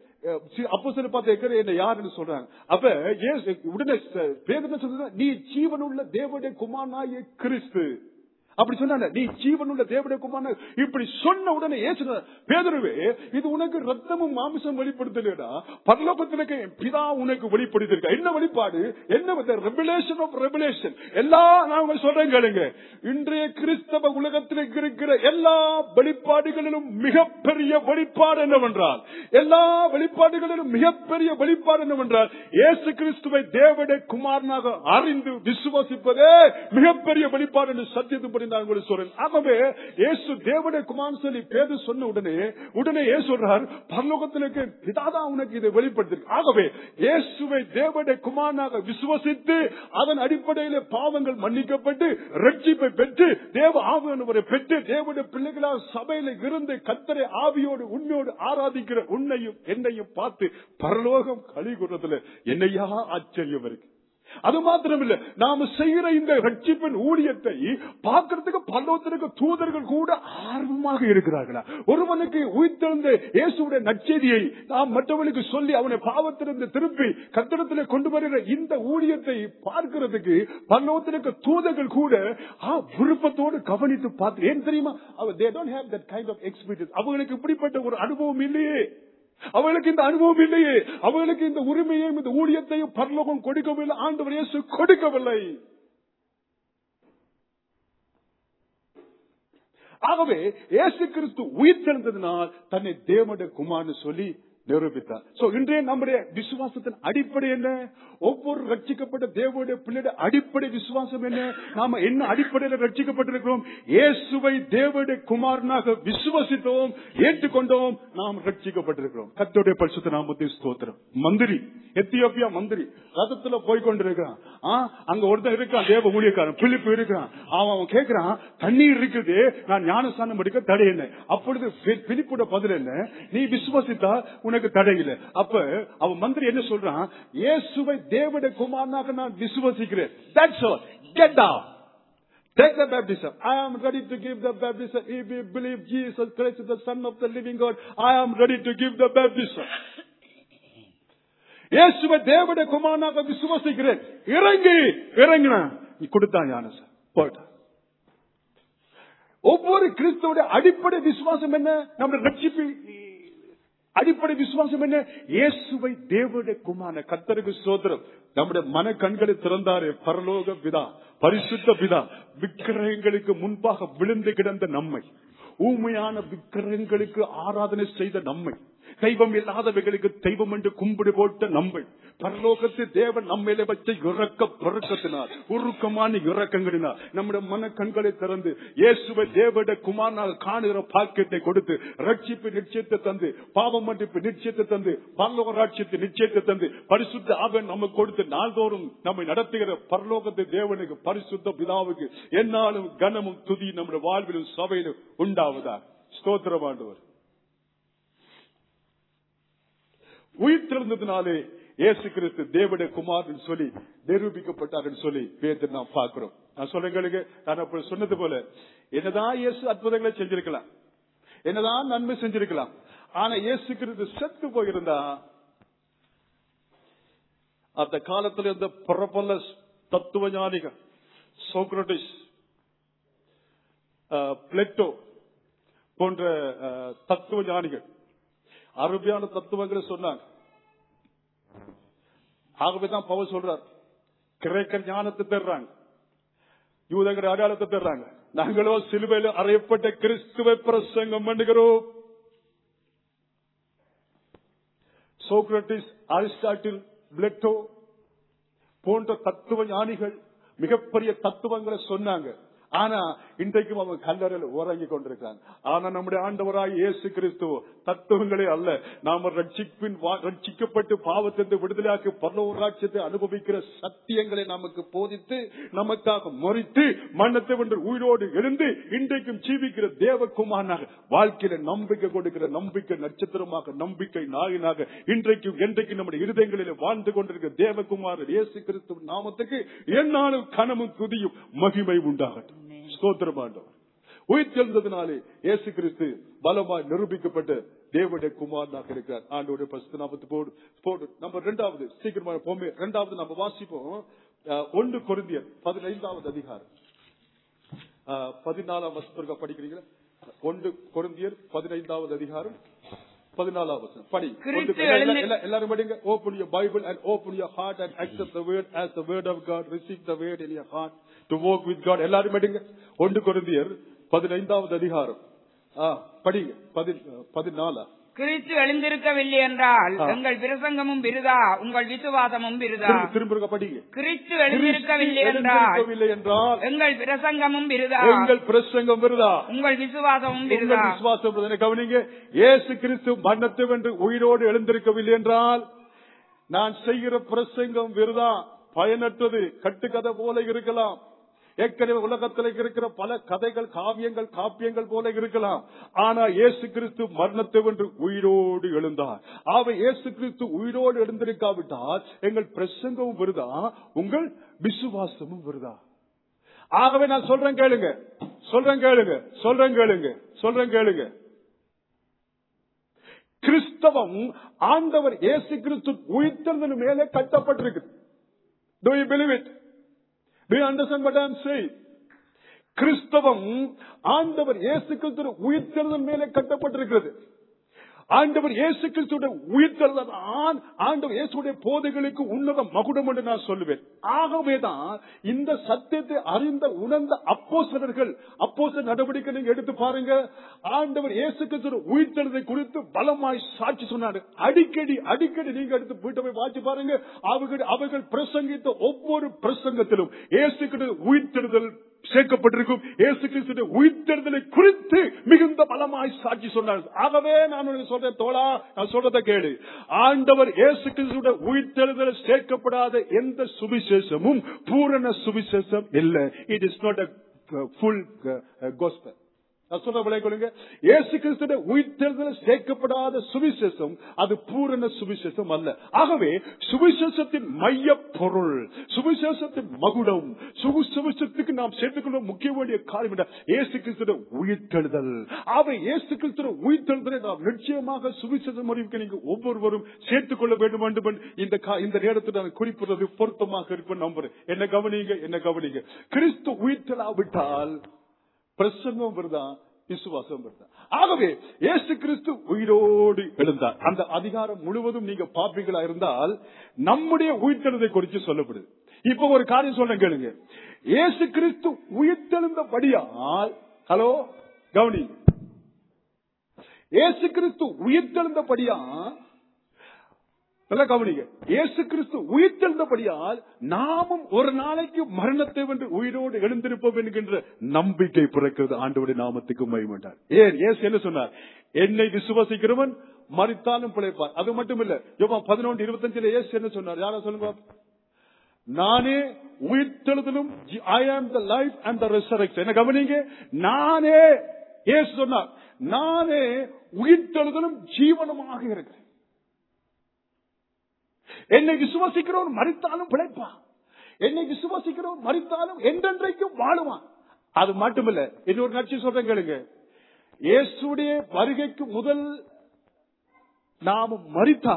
அப்போ சில பார்த்து என்ன யாருன்னு சொல்றாங்க அப்ப இயேசு உடனே பேதனை சொல்றது நீ ஜீவனுள்ள தேவனுடைய குமாரனாய கிறிஸ்து அப்படி சொன்னாங்க நீ ஜீவனுள்ள தேவனுடைய குமாரன் இப்படி சொன்ன உடனே ஏசு பேதருவே இது உனக்கு ரத்தமும் மாமிசம் வெளிப்படுத்தலடா பரலோகத்திற்கு என் பிதா உனக்கு வெளிப்படுத்திருக்க என்ன வெளிப்பாடு என்ன ரெவலேஷன் ஆஃப் ரெவலேஷன் எல்லா நான் சொல்றேன் கேளுங்க இன்றைய கிறிஸ்தவ உலகத்தில் இருக்கிற எல்லா வெளிப்பாடுகளிலும் மிகப்பெரிய வெளிப்பாடு என்னவென்றால் எல்லா வெளிப்பாடுகளிலும் மிகப்பெரிய வெளிப்பாடு என்னவென்றால் இயேசு கிறிஸ்துவை தேவனுடைய குமாரனாக அறிந்து விசுவாசிப்பதே மிகப்பெரிய வெளிப்பாடு என்று சத்தியத்துப்படி நான் உங்களுக்கு சொல்றேன் ஆகவே இயேசு தேவனுடைய குமாரன் சொல்லி பேது சொன்ன உடனே உடனே ஏசு சொல்றார் பரலோகத்திற்கு பிதாதான் உனக்கு இதை வெளிப்படுத்திருக்கு ஆகவே இயேசுவை தேவனுடைய குமாரனாக விசுவசித்து அதன் அடிப்படையில பாவங்கள் மன்னிக்கப்பட்டு ரட்சிப்பை பெற்று தேவ ஆவியானவரை பெற்று தேவனுடைய பிள்ளைகளாக சபையில இருந்து கத்தரை ஆவியோடு உண்மையோடு ஆராதிக்கிற உன்னையும் என்னையும் பார்த்து பரலோகம் களி கூறதுல என்னையா ஆச்சரியம் இருக்கு அது மாத்திரமில்ல நாம செய்கிற இந்த ரட்சிப்பின் ஊழியத்தை பார்க்கறதுக்கு பல்லவத்திற்கு தூதர்கள் கூட ஆர்வமாக இருக்கிறார்களா ஒருவனுக்கு உயிர்த்தெழுந்த இயேசுடைய நற்செய்தியை நாம் மற்றவனுக்கு சொல்லி அவனை பாவத்திலிருந்து திருப்பி கத்திரத்தில் கொண்டு வருகிற இந்த ஊழியத்தை பார்க்கிறதுக்கு பல்லவத்திற்கு தூதர்கள் கூட ஆ, விருப்பத்தோடு கவனித்து பார்த்து ஏன் தெரியுமா அவர் they don't have that kind of experience அவங்களுக்கு இப்படிப்பட்ட ஒரு அனுபவம் இல்லையே அவளுக்கு இந்த அனுபவம் இல்லையே அவளுக்கு இந்த உரிமையையும் இந்த ஊழியத்தையும் பரலோகம் கொடுக்கவில்லை ஆண்டவர் இயேசு கொடுக்கவில்லை ஆகவே இயேசு கிறிஸ்து உயிர் தெழுந்ததினால் தன்னை தேவனுடைய குமார்னு சொல்லி நிரூபித்தார் சோ இன்றைய நம்முடைய விசுவாசத்தின் அடிப்படை என்ன ஒவ்வொரு ரட்சிக்கப்பட்ட தேவனுடைய பிள்ளைയുടെ அடிப்படை விசுவாசம் என்ன நாம என்ன அடிப்படையில் ரட்சிக்கப்பட்டிருக்கிறோம் இயேசுவை தேவனுடைய குமாரனாக விசுவசித்தோம் ஏற்றுக்கொண்டோம் நாம் ரட்சிக்கப்பட்டிருக்கிறோம் கத்தோடைய பரிசுத்த நாமத்தை ஸ்தோத்திரம் மந்திரி எத்தியோப்பியா மந்திரி ரதத்துல போய் கொண்டிருக்கிறான் ஆ, அங்க ஒருத்தன் இருக்கான் தேவ ஊழியக்காரன் பிலிப்பு இருக்கிறான் அவன் அவன் கேட்கிறான் தண்ணீர் இருக்குது நான் ஞானஸ்தானம் எடுக்க தடை என்ன அப்பொழுது பி- பிலிப்போட பதில் என்ன நீ விசுவாசித்தா உனக்கு தடை இல்லை அப்ப அவன் மந்திரி என்ன சொல்றான் இயேசுவை தேவனுடைய குமாரனாக நான் விசுவசிக்கிறேன் That's all. Get down. Take the baptism. I am ready to give the baptism. If you believe Jesus Christ is the Son of the living God, I am ready to give the baptism. இயேசுவை தேவனுடைய குமாரனாக விசுவசிக்கிறேன் இறங்கி இறங்கினா கொடுத்தான் ஞானச போயிட்டான் ஒவ்வொரு கிறிஸ்துவோட அடிப்படை விசுவாசம் என்ன நம்முடைய ரட்சிப்பு அடிப்படை விசுவாசம் என்ன இயேசுவை தேவனுடைய குமார கத்தருக்கு சோதரம் நம்முடைய மன கண்களை திறந்தாரே பரலோக பிதா பரிசுத்த பிதா விக்கிரகங்களுக்கு முன்பாக விழுந்து கிடந்த நம்மை ஊமையான விக்கிரகங்களுக்கு ஆராதனை செய்த நம்மை தெய்வம் இல்லாதவைகளுக்கு தெய்வம் என்று கும்பிடு போட்ட நம்மை பரலோகத்து தேவன் நம்மையில வச்ச இறக்க பிறக்கத்தினார் உருக்கமான இறக்கங்களினால் நம்முடைய மன கண்களை திறந்து இயேசுவை தேவட குமாரனாக காணுகிற பாக்கியத்தை கொடுத்து ரட்சிப்பு நிச்சயத்தை தந்து பாவம் மன்னிப்பு நிச்சயத்தை தந்து பரலோக ராட்சியத்தை நிச்சயத்தை தந்து பரிசுத்த ஆவன் நமக்கு கொடுத்து நாள்தோறும் நம்மை நடத்துகிற பரலோகத்தை தேவனுக்கு பரிசுத்த பிதாவுக்கு என்னாலும் கனமும் துதி நம்முடைய வாழ்விலும் சபையிலும் உண்டாவதா ஸ்தோத்திரமாண்டவர் உயிர் திறந்ததுனாலே இயேசு கிறிஸ்து தேவனுடைய குமாரன் சொல்லி நிரூபிக்கப்பட்டார் சொல்லி வேதத்தை நாம் பார்க்கிறோம் நான் சொல்லுங்களுக்கு நான் அப்ப சொன்னது போல என்னதான் இயேசு அற்புதங்களை செஞ்சிருக்கலாம் என்னதான் நன்மை செஞ்சிருக்கலாம் ஆனா இயேசு கிறிஸ்து செத்து போயிருந்தா அந்த காலத்தில் இருந்த பிரபல தத்துவ ஞானிகள் சோக்ரட்டிஸ் பிளேட்டோ போன்ற அஹ், தத்துவ ஞானிகள் அருமையான தத்துவங்களை சொன்னாங்க ஆகவேதான் பவுல் சொல்றார் கிரேக்க ஞானத்தை பெறாங்க யூதகர் அடையாளத்தை பெறாங்க நாங்களோ சிலுவையில் அறையப்பட்ட கிறிஸ்துவை பிரசங்கம் பண்ணுகிறோம் சோக்ரட்டிஸ் அரிஸ்டாட்டில் பிளேட்டோ போன்ற தத்துவ ஞானிகள் மிகப்பெரிய தத்துவங்களை சொன்னாங்க ஆனா இன்றைக்கும் அவங்க கல்லறையில் உறங்கி கொண்டிருக்காங்க ஆனா நம்முடைய ஆண்டவராய் இயேசு கிறிஸ்துவ தத்துவங்களே அல்ல நாம ரட்சிப்பின் வா- ரட்சிக்கப்பட்டு பாவத்திலிருந்து விடுதலையாக்கி பரலோராட்சியத்தை அனுபவிக்கிற சத்தியங்களை நமக்கு போதித்து நமக்காக மறித்து மன்னத்தை வென்று உயிரோடு எழுந்து இன்றைக்கும் ஜீவிக்கிற தேவகுமாரனாக வாழ்க்கையில நம்பிக்கை கொடுக்கிற நம்பிக்கை நட்சத்திரமாக நம்பிக்கை நாயனாக இன்றைக்கும் என்றைக்கும் நம்முடைய இருதயங்களில் வாழ்ந்து கொண்டிருக்கிற தேவகுமாரர் இயேசு கிறிஸ்துவ நாமத்துக்கு என்னாலும் கனமும் துதியும் மகிமை உண்டாகட்டும் ஸ்தோத்திரமாண்டவர் உயிர் தெழுந்ததினாலே இயேசு கிறிஸ்து பலமாய் நிரூபிக்கப்பட்ட தேவனுடைய குமாரனாக இருக்கிறார் ஆண்டோடைய பரிசுத்த நாமத்து போடு போடு நம்ம ரெண்டாவது சீக்கிரமாக போமே ரெண்டாவது நம்ம வாசிப்போம் அஹ், ஒன்று கொரிந்தியர் பதினைந்தாவது அதிகாரம் அஹ், பதினாலாம் வசனம் படிக்கிறீங்களா ஒன்று கொரிந்தியர் பதினைந்தாவது அதிகாரம் பதினாலாம் வசனம் படி கிறிஸ்து ஒன்று- எல்லா- எழுந்து- எல்லா- எல்லாரும் படிங்க open your Bible and open your heart and accept the word as the word of God receive the word in your heart to walk with God எல்லாரும் படிங்க ஒன்று கொரிந்தியர் பதினைந்தாவது அதிகாரம் ஆ, படிங்க பதி- பதினாலா கிறிஸ்து எழுந்திருக்கவில்லை என்றால் ஆ. எங்கள் பிரசங்கமும் விருதா உங்கள் விசுவாசமும் விருதா திரும்ப- திரும்ப இருக்க படிங்க கிறிஸ்து எழுந்திருக்கவில்லை கிறிஸ்து என்றால் எழுந்திருக்கவில்லை என்றால் எங்கள் பிரசங்கமும் விருதா எங்கள் பிரசங்கம் வருதா உங்கள் விசுவாசமும் விருதா உங்கள் விசுவாசம் வருதா? கவனிங்க இயேசு கிறிஸ்து மரணத்தை வென்று உயிரோடு எழுந்திருக்கவில்லை என்றால் நான் செய்கிற பிரசங்கம் விருதா பயனற்றது கட்டுக்கதை போல இருக்கலாம் ஏற்கனவே உலகத்தில் இருக்கிற பல கதைகள் காவியங்கள் காப்பியங்கள் போல இருக்கலாம் ஆனா இயேசு கிறிஸ்து மரணத்தை வென்று உயிரோடு எழுந்தார் ஆக இயேசு கிறிஸ்து உயிரோடு எழுந்திருக்காவிட்டால் எங்கள் பிரசங்கமும் வருதா உங்கள் விசுவாசமும் வருதா ஆகவே நான் சொல்றேன் கேளுங்க சொல்றேன் கேளுங்க சொல்றேன் கேளுங்க சொல்றேன் கேளுங்க கிறிஸ்தவம் ஆண்டவர் இயேசு கிறிஸ்து உயிர்த்தெழுதல் மேலே கட்டப்பட்டிருக்கு Do you believe it? Do you understand what I am saying? கிறிஸ்தவம் ஆண்டவர் இயேசு கிறிஸ்து உயிர்த்தெழுதல் மேலே கட்டப்பட்டிருக்கிறது ஆண்டவர் இயேசு கிறிஸ்துடைய உயிர்த்தெழுதல் தான் ஆண்டவர் இயேசுடைய போதைகளுக்கு உன்னத மகுடம் என்று நான் சொல்லுவேன் ஆகவேதான் இந்த சத்தியத்தை அறிந்த உணர்ந்த அப்போசனர்கள் அப்போச நடவடிக்கை நீங்க எடுத்து பாருங்க ஆண்டவர் இயேசு கிறிஸ்துடைய உயிர்த்தெழுதை குறித்து பலமாய் சாட்சி சொன்னாரு அடிக்கடி அடிக்கடி நீங்க எடுத்து வீட்டை போய் வாட்சி பாருங்க அவர்கள் அவர்கள் பிரசங்கித்த ஒவ்வொரு பிரசங்கத்திலும் இயேசு கிறிஸ்து உயிர்த்தெழுதல் சேர்க்கப்பட்டிருக்கும் இயேசு கிறிஸ்துடைய உயிர்த்தெழுதலை குறித்து மிகுந்த பலமாய் சாட்சி சொன்னார் ஆகவே நான் உனக்கு சொல்றேன் தோழா நான் சொல்றதை கேளு ஆண்டவர் இயேசு கிறிஸ்துடைய உயிர்த்தெழுதல் சேர்க்கப்படாத எந்த சுவிசேஷமும் பூரண சுவிசேஷம் இல்லை it is not a full gospel நான் சொல்ற விலை கொள்ளுங்க இயேசு கிறிஸ்துடைய உயிர்த்தெழுதல் சேர்க்கப்படாத சுவிசேஷம் அது பூரண சுவிசேஷம் அல்ல ஆகவே சுவிசேஷத்தின் மைய பொருள் சுவிசேஷத்தின் மகுடம் சுவி சுவிசேஷத்துக்கு நாம் சேர்த்துக்கொள்ள முக்கிய வேண்டிய காரியம் என்ன இயேசு கிறிஸ்துடைய உயிர்த்தெழுதல் ஆகவே இயேசு கிறிஸ்துடைய உயிர்த்தெழுதலை நாம் நிச்சயமாக சுவிசேஷம் அறிவிக்க நீங்க ஒவ்வொருவரும் சேர்த்துக் கொள்ள வேண்டும் வேண்டும் என்று இந்த கா- இந்த நேரத்தில் நான் குறிப்பிடுறது பொருத்தமாக இருக்கும் நம்புறேன் என்ன கவனிங்க என்ன கவனிங்க கிறிஸ்து உயிர்த்தெழாவிட்டால் பிரசங்கம் வருதா விசுவாசம் வருதா ஆகவே இயேசு கிறிஸ்து உயிரோடு எழுந்தார் அந்த அதிகாரம் முழுவதும் நீங்க பாப்பீங்களா இருந்தால் நம்முடைய உயிர்த்தெழுதை குறித்து சொல்லப்படுது இப்ப ஒரு காரியம் சொல்றேன் கேளுங்க இயேசு கிறிஸ்து உயிர்த்தெழுந்தபடியால் ஹலோ கவுனி இயேசு கிறிஸ்து உயிர்த்தெழுந்தபடியா நல்லா கவனிங்க இயேசு கிறிஸ்து உயிர்த்தெழுந்தபடியால் நாமும் ஒரு நாளைக்கு மரணத்தை வென்று உயிரோடு எழுந்திருப்போம் என்கின்ற நம்பிக்கை பிறக்கிறது ஆண்டவருடைய நாமத்துக்கு மயமாட்டார் ஏன் இயேசு என்ன சொன்னார் என்னை விசுவாசிக்கிறவன் மறித்தாலும் பிழைப்பார் அது மட்டும் இல்ல யோபா பதினொன்று இருபத்தஞ்சுல இயேசு என்ன சொன்னார் யாரா சொல்லுங்க நானே உயிர்த்தெழுதலும் I am the life and the resurrection என்ன கவனிங்க நானே இயேசு சொன்னார் நானே உயிர்த்தெழுதலும் ஜீவனமாக இருக்கிறேன் என்னை விசுவாசிக்கிறவன் மறித்தாலும் பிழைப்பான் என்னை விசுவாசிக்கிறவன் மறித்தாலும் என்றென்றைக்கும் வாழுவான் அது மட்டுமில்ல இன்னொரு கட்சி சொல்றேன் கேளுங்க இயேசுடைய வருகைக்கு முதல் நாம மறித்தா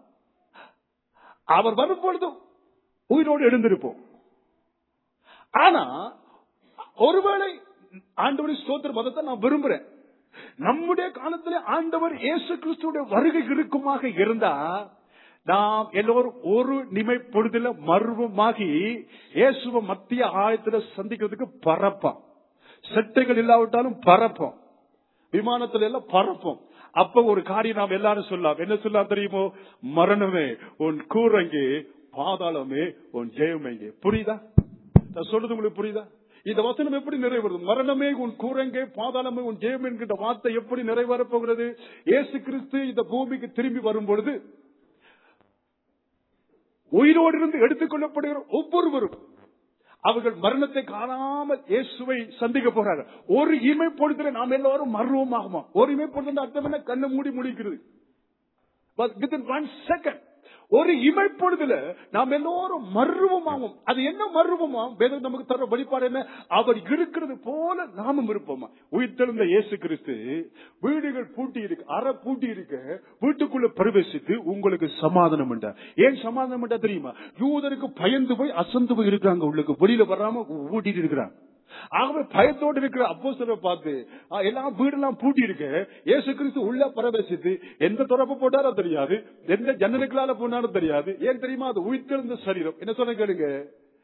அவர் வரும் பொழுதும் உயிரோடு எழுந்திருப்போம் ஆனா ஒருவேளை ஆண்டவருடைய ஸ்தோத்திர மதத்தை நான் விரும்புறேன் நம்முடைய காலத்துல ஆண்டவர் இயேசு கிறிஸ்துடைய வருகை இருக்குமாக இருந்தா நாம் எல்லோரும் ஒரு நிமை பொழுதுல மர்வமாகி இயேசுவ மத்திய ஆயத்துல சந்திக்கிறதுக்கு பறப்போம் செட்டைகள் இல்லாவிட்டாலும் பறப்போம் விமானத்துல எல்லாம் பறப்போம் அப்ப ஒரு காரியம் நாம் எல்லாரும் சொல்லலாம் என்ன சொல்லலாம் தெரியுமோ மரணமே உன் கூரங்கே பாதாளமே உன் ஜெயமெங்கே புரியுதா நான் சொல்றது உங்களுக்கு புரியுதா இந்த வசனம் எப்படி நிறைவேறும் மரணமே உன் கூரங்கே பாதாளமே உன் ஜெயம் என்கின்ற வார்த்தை எப்படி நிறைவேறப் போகிறது இயேசு கிறிஸ்து இந்த பூமிக்கு திரும்பி வரும் பொழுது உயிரோடு இருந்து எடுத்துக் கொள்ளப்படுகிற ஒவ்வொருவரும் அவர்கள் மரணத்தை காணாமல் இயேசுவை சந்திக்க போறாங்க ஒரு இமை பொழுதுல நாம் எல்லாரும் மர்வமாகுமா ஒரு இமை பொழுது அர்த்தம் என்ன கண்ணை மூடி முடிக்கிறது வித்தின் ஒன் செகண்ட் ஒரு இமை பொழுதுல நாம் எல்லோரும் மர்வமாகும் அது என்ன மர்வமா வேதம் நமக்கு தர வழிபாடு என்ன அவர் இருக்கிறது போல நாமும் இருப்போமா உயிர்த்தெழுந்த இயேசு கிறிஸ்து வீடுகள் பூட்டி இருக்கு அற பூட்டி இருக்க வீட்டுக்குள்ள பிரவேசித்து உங்களுக்கு சமாதானம் என்றா ஏன் சமாதானம் என்றா தெரியுமா யூதருக்கு பயந்து போய் அசந்து போய் இருக்கிறாங்க உள்ளுக்கு வெளியில வராம ஊட்டிட்டு இருக்கிறாங்க ஆகவே பயத்தோடு இருக்கிற அப்போ பார்த்து ஆ, எல்லாம் வீடெல்லாம் பூட்டி இருக்கு இயேசு கிறிஸ்து உள்ள பிரவேசித்து எந்த தொடர்பு போட்டாரோ தெரியாது எந்த ஜன்னலுக்களால போனாலும் தெரியாது ஏன் தெரியுமா அது உயிர்த்தெழுந்த சரீரம் என்ன சொன்ன கேளுங்க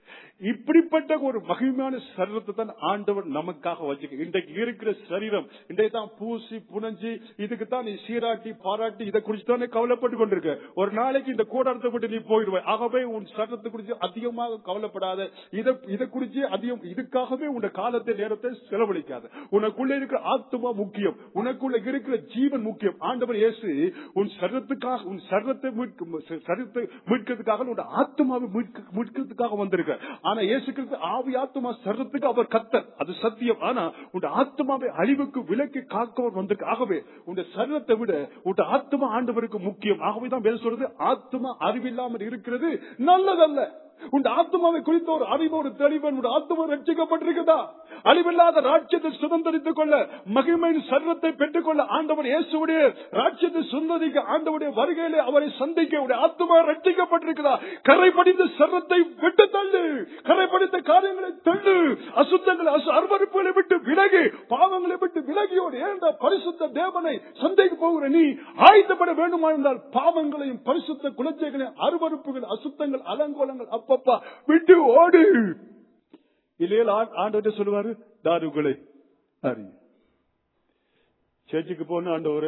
இப்படிப்பட்ட ஒரு மகிமையான சரீரத்தை தான் ஆண்டவர் நமக்காக வச்சிருக்க இன்றைக்கு இருக்கிற சரீரம் இன்றைக்கு தான் பூசி புனஞ்சு இதுக்கு தான் நீ சீராட்டி பாராட்டி இதை குறிச்சு தானே கவலைப்பட்டு கொண்டிருக்க ஒரு நாளைக்கு இந்த கூடாரத்தை விட்டு நீ போயிடுவ ஆகவே உன் சரீரத்தை குறித்து அதிகமாக கவலைப்படாத இதை இதை குறித்து அதிகம் இதுக்காகவே உன் காலத்தை நேரத்தை செலவழிக்காத உனக்குள்ள இருக்கிற ஆத்மா முக்கியம் உனக்குள்ள இருக்கிற ஜீவன் முக்கியம் ஆண்டவர் இயேசு உன் சரீரத்துக்காக உன் சரீரத்தை மீட்கும் சரீரத்தை மீட்கிறதுக்காக உன் ஆத்மாவை மீட்க- மீட்கிறதுக்காக வந்திருக்க ஆனா இயேசு கிறிஸ்து ஆவி ஆத்மா சரீரத்துக்கு அவர் கத்தர் அது சத்தியம் ஆனா உன் ஆத்மாவை அழிவுக்கு விலக்கி காக்கவர் வந்திருக்கு ஆகவே உன் சரீரத்தை விட உன் ஆத்மா ஆண்டவருக்கு முக்கியம் ஆகவே தான் வேறு சொல்றது ஆத்மா அறிவில்லாமல் இருக்கிறது நல்லதல்ல உன் ஆத்மாவை குறித்த ஒரு அறிவு ஒரு தெளிவு உன் ஆத்மா ரட்சிக்கப்பட்டிருக்குதா அழிவில்லாத ராட்சியத்தை சுதந்திரித்துக் கொள்ள மகிமையின் சர்வத்தை பெற்றுக் கொள்ள ஆண்டவர் இயேசுடைய ராட்சியத்தை சுந்தரிக்க ஆண்டவருடைய வருகையிலே அவரை சந்திக்க உடைய ஆத்மா ரட்சிக்கப்பட்டிருக்குதா கரை படிந்த சர்வத்தை விட்டு தள்ளு கரை படித்த காரியங்களை தள்ளு அசுத்தங்களை அசு- அருவருப்புகளை விட்டு விலகி பாவங்களை விட்டு விலகியோடு ஏண்டா பரிசுத்த தேவனை சந்தைக்கு போகிற நீ ஆயத்தப்பட வேண்டுமா என்றால் பாவங்களையும் பரிசுத்த குலச்சைகளையும் அருவருப்புகள் அசுத்தங்கள் அலங்கோலங்கள் அப்பப்பா விட்டு ஓடு இல்லையா ஆண்டவர் சொல்லுவாரு நான் உங்களை அறி சேர்ச்சுக்கு போன ஆண்டவரு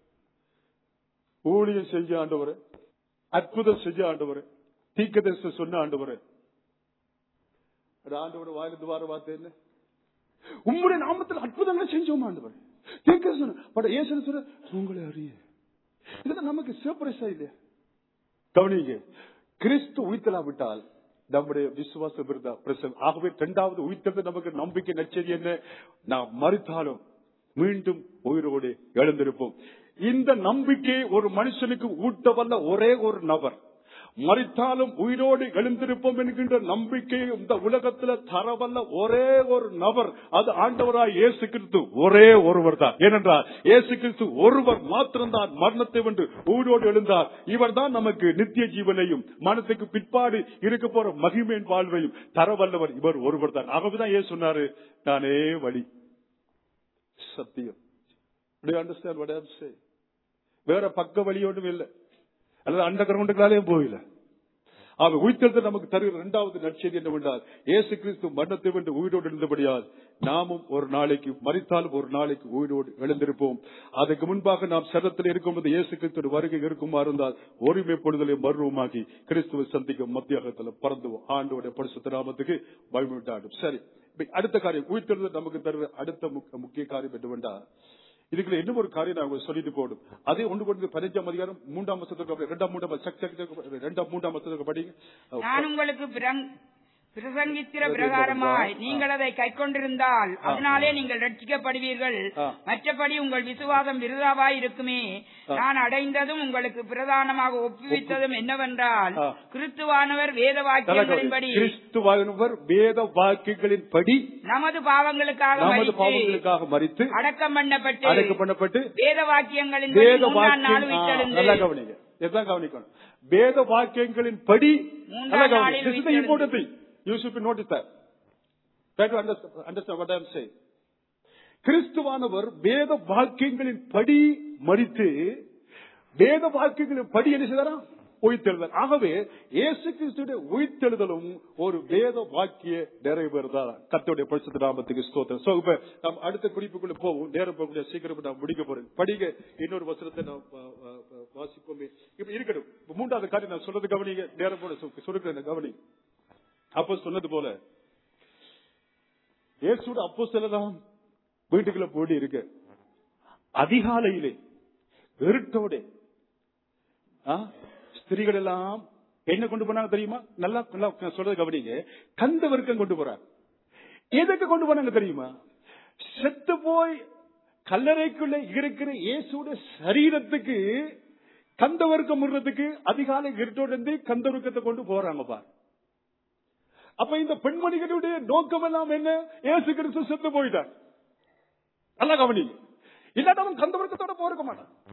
ஊழியம் செஞ்ச ஆண்டவரு அற்புதம் செஞ்ச ஆண்டவரு தீக்கதரிசனம் சொன்ன ஆண்டவரு ஆண்டவரோட வாயிலிருந்து வார வார்த்தை என்ன உம்முடைய நாமத்தில் அற்புதங்களை செஞ்சோம் ஆண்டவர் தீர்க்கதரிசனம் பட் ஏசு சொல்ற உங்களை அறிய இதெல்லாம் நமக்கு சர்ப்ரைஸா இல்லையா கவனிங்க கிறிஸ்து உயிர்த்தலாவிட்டால் நம்முடைய விசுவாசம் இருந்தா பிரசவம் ஆகவே இரண்டாவது உயிர்த்தது நமக்கு நம்பிக்கை நச்சது என்ன நாம் மறுத்தாலும் மீண்டும் உயிரோடு எழுந்திருப்போம் இந்த நம்பிக்கை ஒரு மனுஷனுக்கு ஊட்டவல்ல ஒரே ஒரு நபர் மறித்தாலும் உயிரோடு எழுந்திருப்போம் என்கின்ற நம்பிக்கை இந்த உலகத்துல தரவல்ல ஒரே ஒரு நபர் அது ஆண்டவராய் இயேசு கிறிஸ்து ஒரே ஒருவர் தான் ஏனென்றால் இயேசு கிறிஸ்து ஒருவர் மாத்திரம்தான் மரணத்தை வென்று உயிரோடு எழுந்தார் இவர் தான் நமக்கு நித்திய ஜீவனையும் மனத்துக்கு பிற்பாடு இருக்க போற மகிமையின் வாழ்வையும் தரவல்லவர் இவர் ஒருவர் தான் ஆகவேதான் ஏன் சொன்னாரு நானே வழி சத்தியம் Do you understand what I'm saying? வேற பக்க வழி ஒன்றும் இல்லை அல்லது அண்ட கிரவுண்டுகளாலேயும் போயில ஆக உயிர்த்தெழுந்து நமக்கு தருகிற இரண்டாவது நற்செய்தி என்னவென்றால் இயேசு கிறிஸ்து மரணத்தை வென்று உயிரோடு எழுந்தபடியால் நாமும் ஒரு நாளைக்கு மறித்தாலும் ஒரு நாளைக்கு உயிரோடு எழுந்திருப்போம் அதுக்கு முன்பாக நாம் சரத்தில் இருக்கும்போது இயேசு கிறிஸ்து வருகை இருக்குமா இருந்தால் ஒருமைப்படுதலை மர்வமாக்கி கிறிஸ்துவை சந்திக்கும் மத்தியாகத்தில் பறந்துவோம் ஆண்டோடைய பரிசுத்த நாமத்துக்கு பயமிட்டாடும் சரி இப்ப அடுத்த காரியம் உயிர்த்தெழுந்து நமக்கு தருகிற அடுத்த முக்க- முக்கிய காரியம் என்னவென்றால் இதுக்குள்ள இன்னும் ஒரு காரியம் நான் உங்களுக்கு சொல்லிட்டு போடும் அதே ஒன்று கொண்டு பதினஞ்சாம் அதிகாரம் மூன்றாம் வருஷத்துக்கு இரண்டாம் மூன்றாம் சக் சக் சக் இரண்டாம் மூன்றாம் வருஷத்துக்கு படிங்க நான் உங்களுக்கு பிரங்- பிரசங்கித்திர பிரகாரமாய் நீங்கள் அதை கைக்கொண்டிருந்தால் அதனாலே நீங்கள் ரட்சிக்கப்படுவீர்கள் ஆ. மற்றபடி உங்கள் விசுவாசம் விருதாவாய் இருக்குமே நான் அடைந்ததும் உங்களுக்கு பிரதானமாக ஒப்புவித்ததும் என்னவென்றால் ஆ. கிறிஸ்துவானவர் வேத வாக்கியங்களின்படி கிறிஸ்துவானவர் வேத வாக்குகளின் படி நமது பாவங்களுக்காக நமது மரித்து பாவங்களுக்காக மறித்து அடக்கம் பண்ணப்பட்டு அடக்கம் பண்ணப்பட்டு வேத வாக்கியங்களின் வேத மூன்றாம் நாள் வாக்கியம் ஆ, நல்லா உயிர்த்தெழுந்து கவனிங்க இதுதான் கவனிக்கணும் வேத வாக்கியங்களின் படி மூன்றாம் நல்லா கவனிங்க நாளில் This is the உயிர்த்தெழுந்து. important thing. You should notice that. Try to understand, understand what I am saying. கிறிஸ்துவானவர் வேத வாக்கியங்களின் படி மறித்து வேத வாக்கியங்களின் படி என்ன செய்தாராம் உயிர்த்தெழுதல் ஆகவே இயேசு கிறிஸ்துடைய உயிர்த்தெழுதலும் ஒரு வேத வாக்கிய நிறைவேறுதான் கர்த்தருடைய பரிசுத்த நாமத்துக்கு ஸ்தோத்திரம் சோ இப்ப நாம் அடுத்த குறிப்புக்குள்ள போவோம் நேரம் போகக்கூடிய சீக்கிரம் நான் முடிக்க போறேன் படிங்க இன்னொரு வசனத்தை நாம் வா- வா- வா- வாசிப்போமே இப்ப இருக்கட்டும் இப்ப மூன்றாவது காரியம் நான் சொல்றது கவனிங்க நேரம் போல சொல்லுகிறேன் கவனி அப்போ சொன்னது போல இயேசுட அப்போ செல்லலாம் வீட்டுக்குள்ள போடி இருக்கு அதிகாலையிலே இருட்டோட ஆ, ஸ்திரீகள் எல்லாம் என்ன கொண்டு போனாங்க தெரியுமா நல்லா நல்லா நான் சொல்றது கவனிங்க கந்த வர்க்கம் கொண்டு போறாங்க எதுக்கு கொண்டு போனாங்க தெரியுமா செத்து போய் கல்லறைக்குள்ள இருக்கிற இயேசுட சரீரத்துக்கு கந்த வர்க்கம் விடுறதுக்கு அதிகாலை இருட்டோட இருந்து கந்த வர்க்கத்தை கொண்டு போறாங்க பார் அப்ப இந்த பெண்மணிகளுடைய நோக்கம் எல்லாம் என்ன இயேசு கிறிஸ்து செத்து போயிட்டார் நல்லா கவனிங்க இல்லாட்ட அவன் கந்த வர்க்கத்தோட போயிருக்க மாட்டான்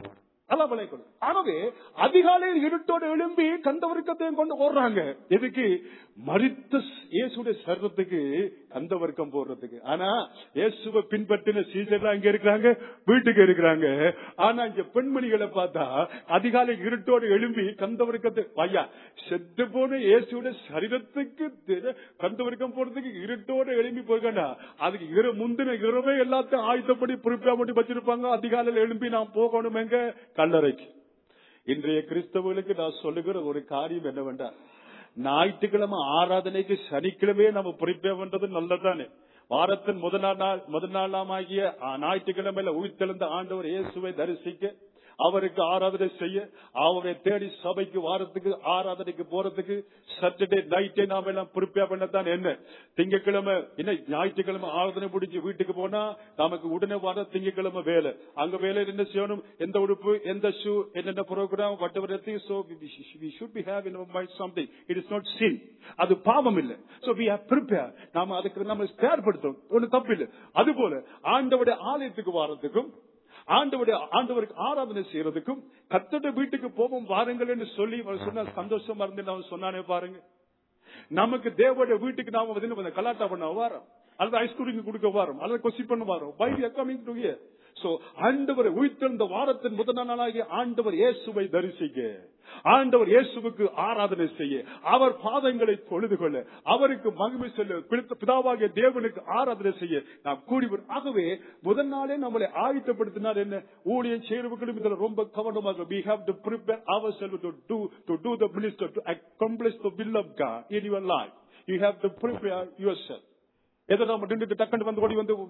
அதான் விளைக்கொள் ஆகவே அதிகாலையில் இருட்டோடு எழும்பி கந்தவர்க்கத்தையும் கொண்டு ஓடுறாங்க எதுக்கு மறித்த இயேசுடைய சர்வத்துக்கு கந்தவர்க்கம் போடுறதுக்கு ஆனா இயேசுவை பின்பற்றின சீசர்லாம் இங்க இருக்கிறாங்க வீட்டுக்கு இருக்கிறாங்க ஆனா இங்க பெண்மணிகளை பார்த்தா அதிகாலை இருட்டோடு எழும்பி கந்தவர்க்கத்தை ஐயா செத்து போன இயேசுடைய சரீரத்துக்கு தெ- கந்தவர்க்கம் போடுறதுக்கு இருட்டோடு எழும்பி போயிருக்கா அதுக்கு இரு முந்தின இரவே எல்லாத்தையும் ஆயுதப்படி குறிப்பா மட்டும் வச்சிருப்பாங்க அதிகாலையில் எழும்பி நான் போகணும் எங்க கல்லறைக்கு இன்றைய கிறிஸ்தவர்களுக்கு நான் சொல்லுகிற ஒரு காரியம் என்னவென்றா ஞாயிற்றுக்கிழமை ஆராதனைக்கு சனிக்கிழமையே நம்ம ப்ரிப்பேர் பண்றது நல்லதானே வாரத்தின் முதல் நாள் முதல் நாளாமாகிய ஆ, ஞாயிற்றுக்கிழமையில உயிர்த்தெழுந்த ஆண்டவர் இயேசுவை தரிசிக்க அவருக்கு ஆராதனை செய்ய அவரை தேடி சபைக்கு வாரத்துக்கு ஆராதனைக்கு போறதுக்கு சாட்டர்டே நைட்டே நாம எல்லாம் ப்ரிப்பேர் பண்ணத்தான் என்ன திங்கக்கிழமை என்ன ஞாயிற்றுக்கிழமை ஆராதனை முடிஞ்சு வீட்டுக்கு போனா நமக்கு உடனே வர திங்கக்கிழமை வேலை அங்க வேலை என்ன செய்யணும் எந்த உடுப்பு எந்த ஷூ என்னென்ன programme whatever so we should be have in mind something it is not sin அது பாவம் இல்ல சோ வி ஹேவ் ப்ரிப்பேர் நாம அதுக்கு நம்ம தயார்படுத்தும் ஒண்ணு தப்பு இல்ல அது போல ஆண்டவுடைய ஆலயத்துக்கு வாரத்துக்கும் ஆண்டவருடைய ஆண்டவருக்கு ஆராதனை செய்யறதுக்கும் கத்தட வீட்டுக்கு போவோம் வாருங்கள் என்று சொல்லி அவர் சொன்ன சந்தோஷமா இருந்து அவன் சொன்னானே பாருங்க நமக்கு தேவடைய வீட்டுக்கு நாம வந்து என்ன பண்ண கலாட்டா பண்ண வாரம் அல்லது ஐஸ்கிரீம் கொடுக்க வாரம் அல்லது கொசி பண்ண வாரம் why coming to here so ஆண்டவர் உயிர்த்தெழுந்த வாரத்தின் முதல் நாளாகிய ஆண்டவர் இயேசுவை தரிசிக்க ஆண்டவர் இயேசுவுக்கு ஆராதனை செய்ய அவர் பாதங்களை தொழுது கொள்ள அவருக்கு மகிமை செல்ல பிடித்த பிதாவாகிய தேவனுக்கு ஆராதனை செய்ய நாம் கூடி வரும். ஆகவே முதல் நாளே நம்மளை ஆயத்தப்படுத்தினார் என்ன ஊழியம் செய்யறவர்களும் இதுல ரொம்ப கவனமாக we have to prepare ourselves to do to do the minister to accomplish the will of God in your life you have to prepare yourself ஏதோ நம்ம நின்றுட்டு டக்குன்னு வந்து ஓடி வந்து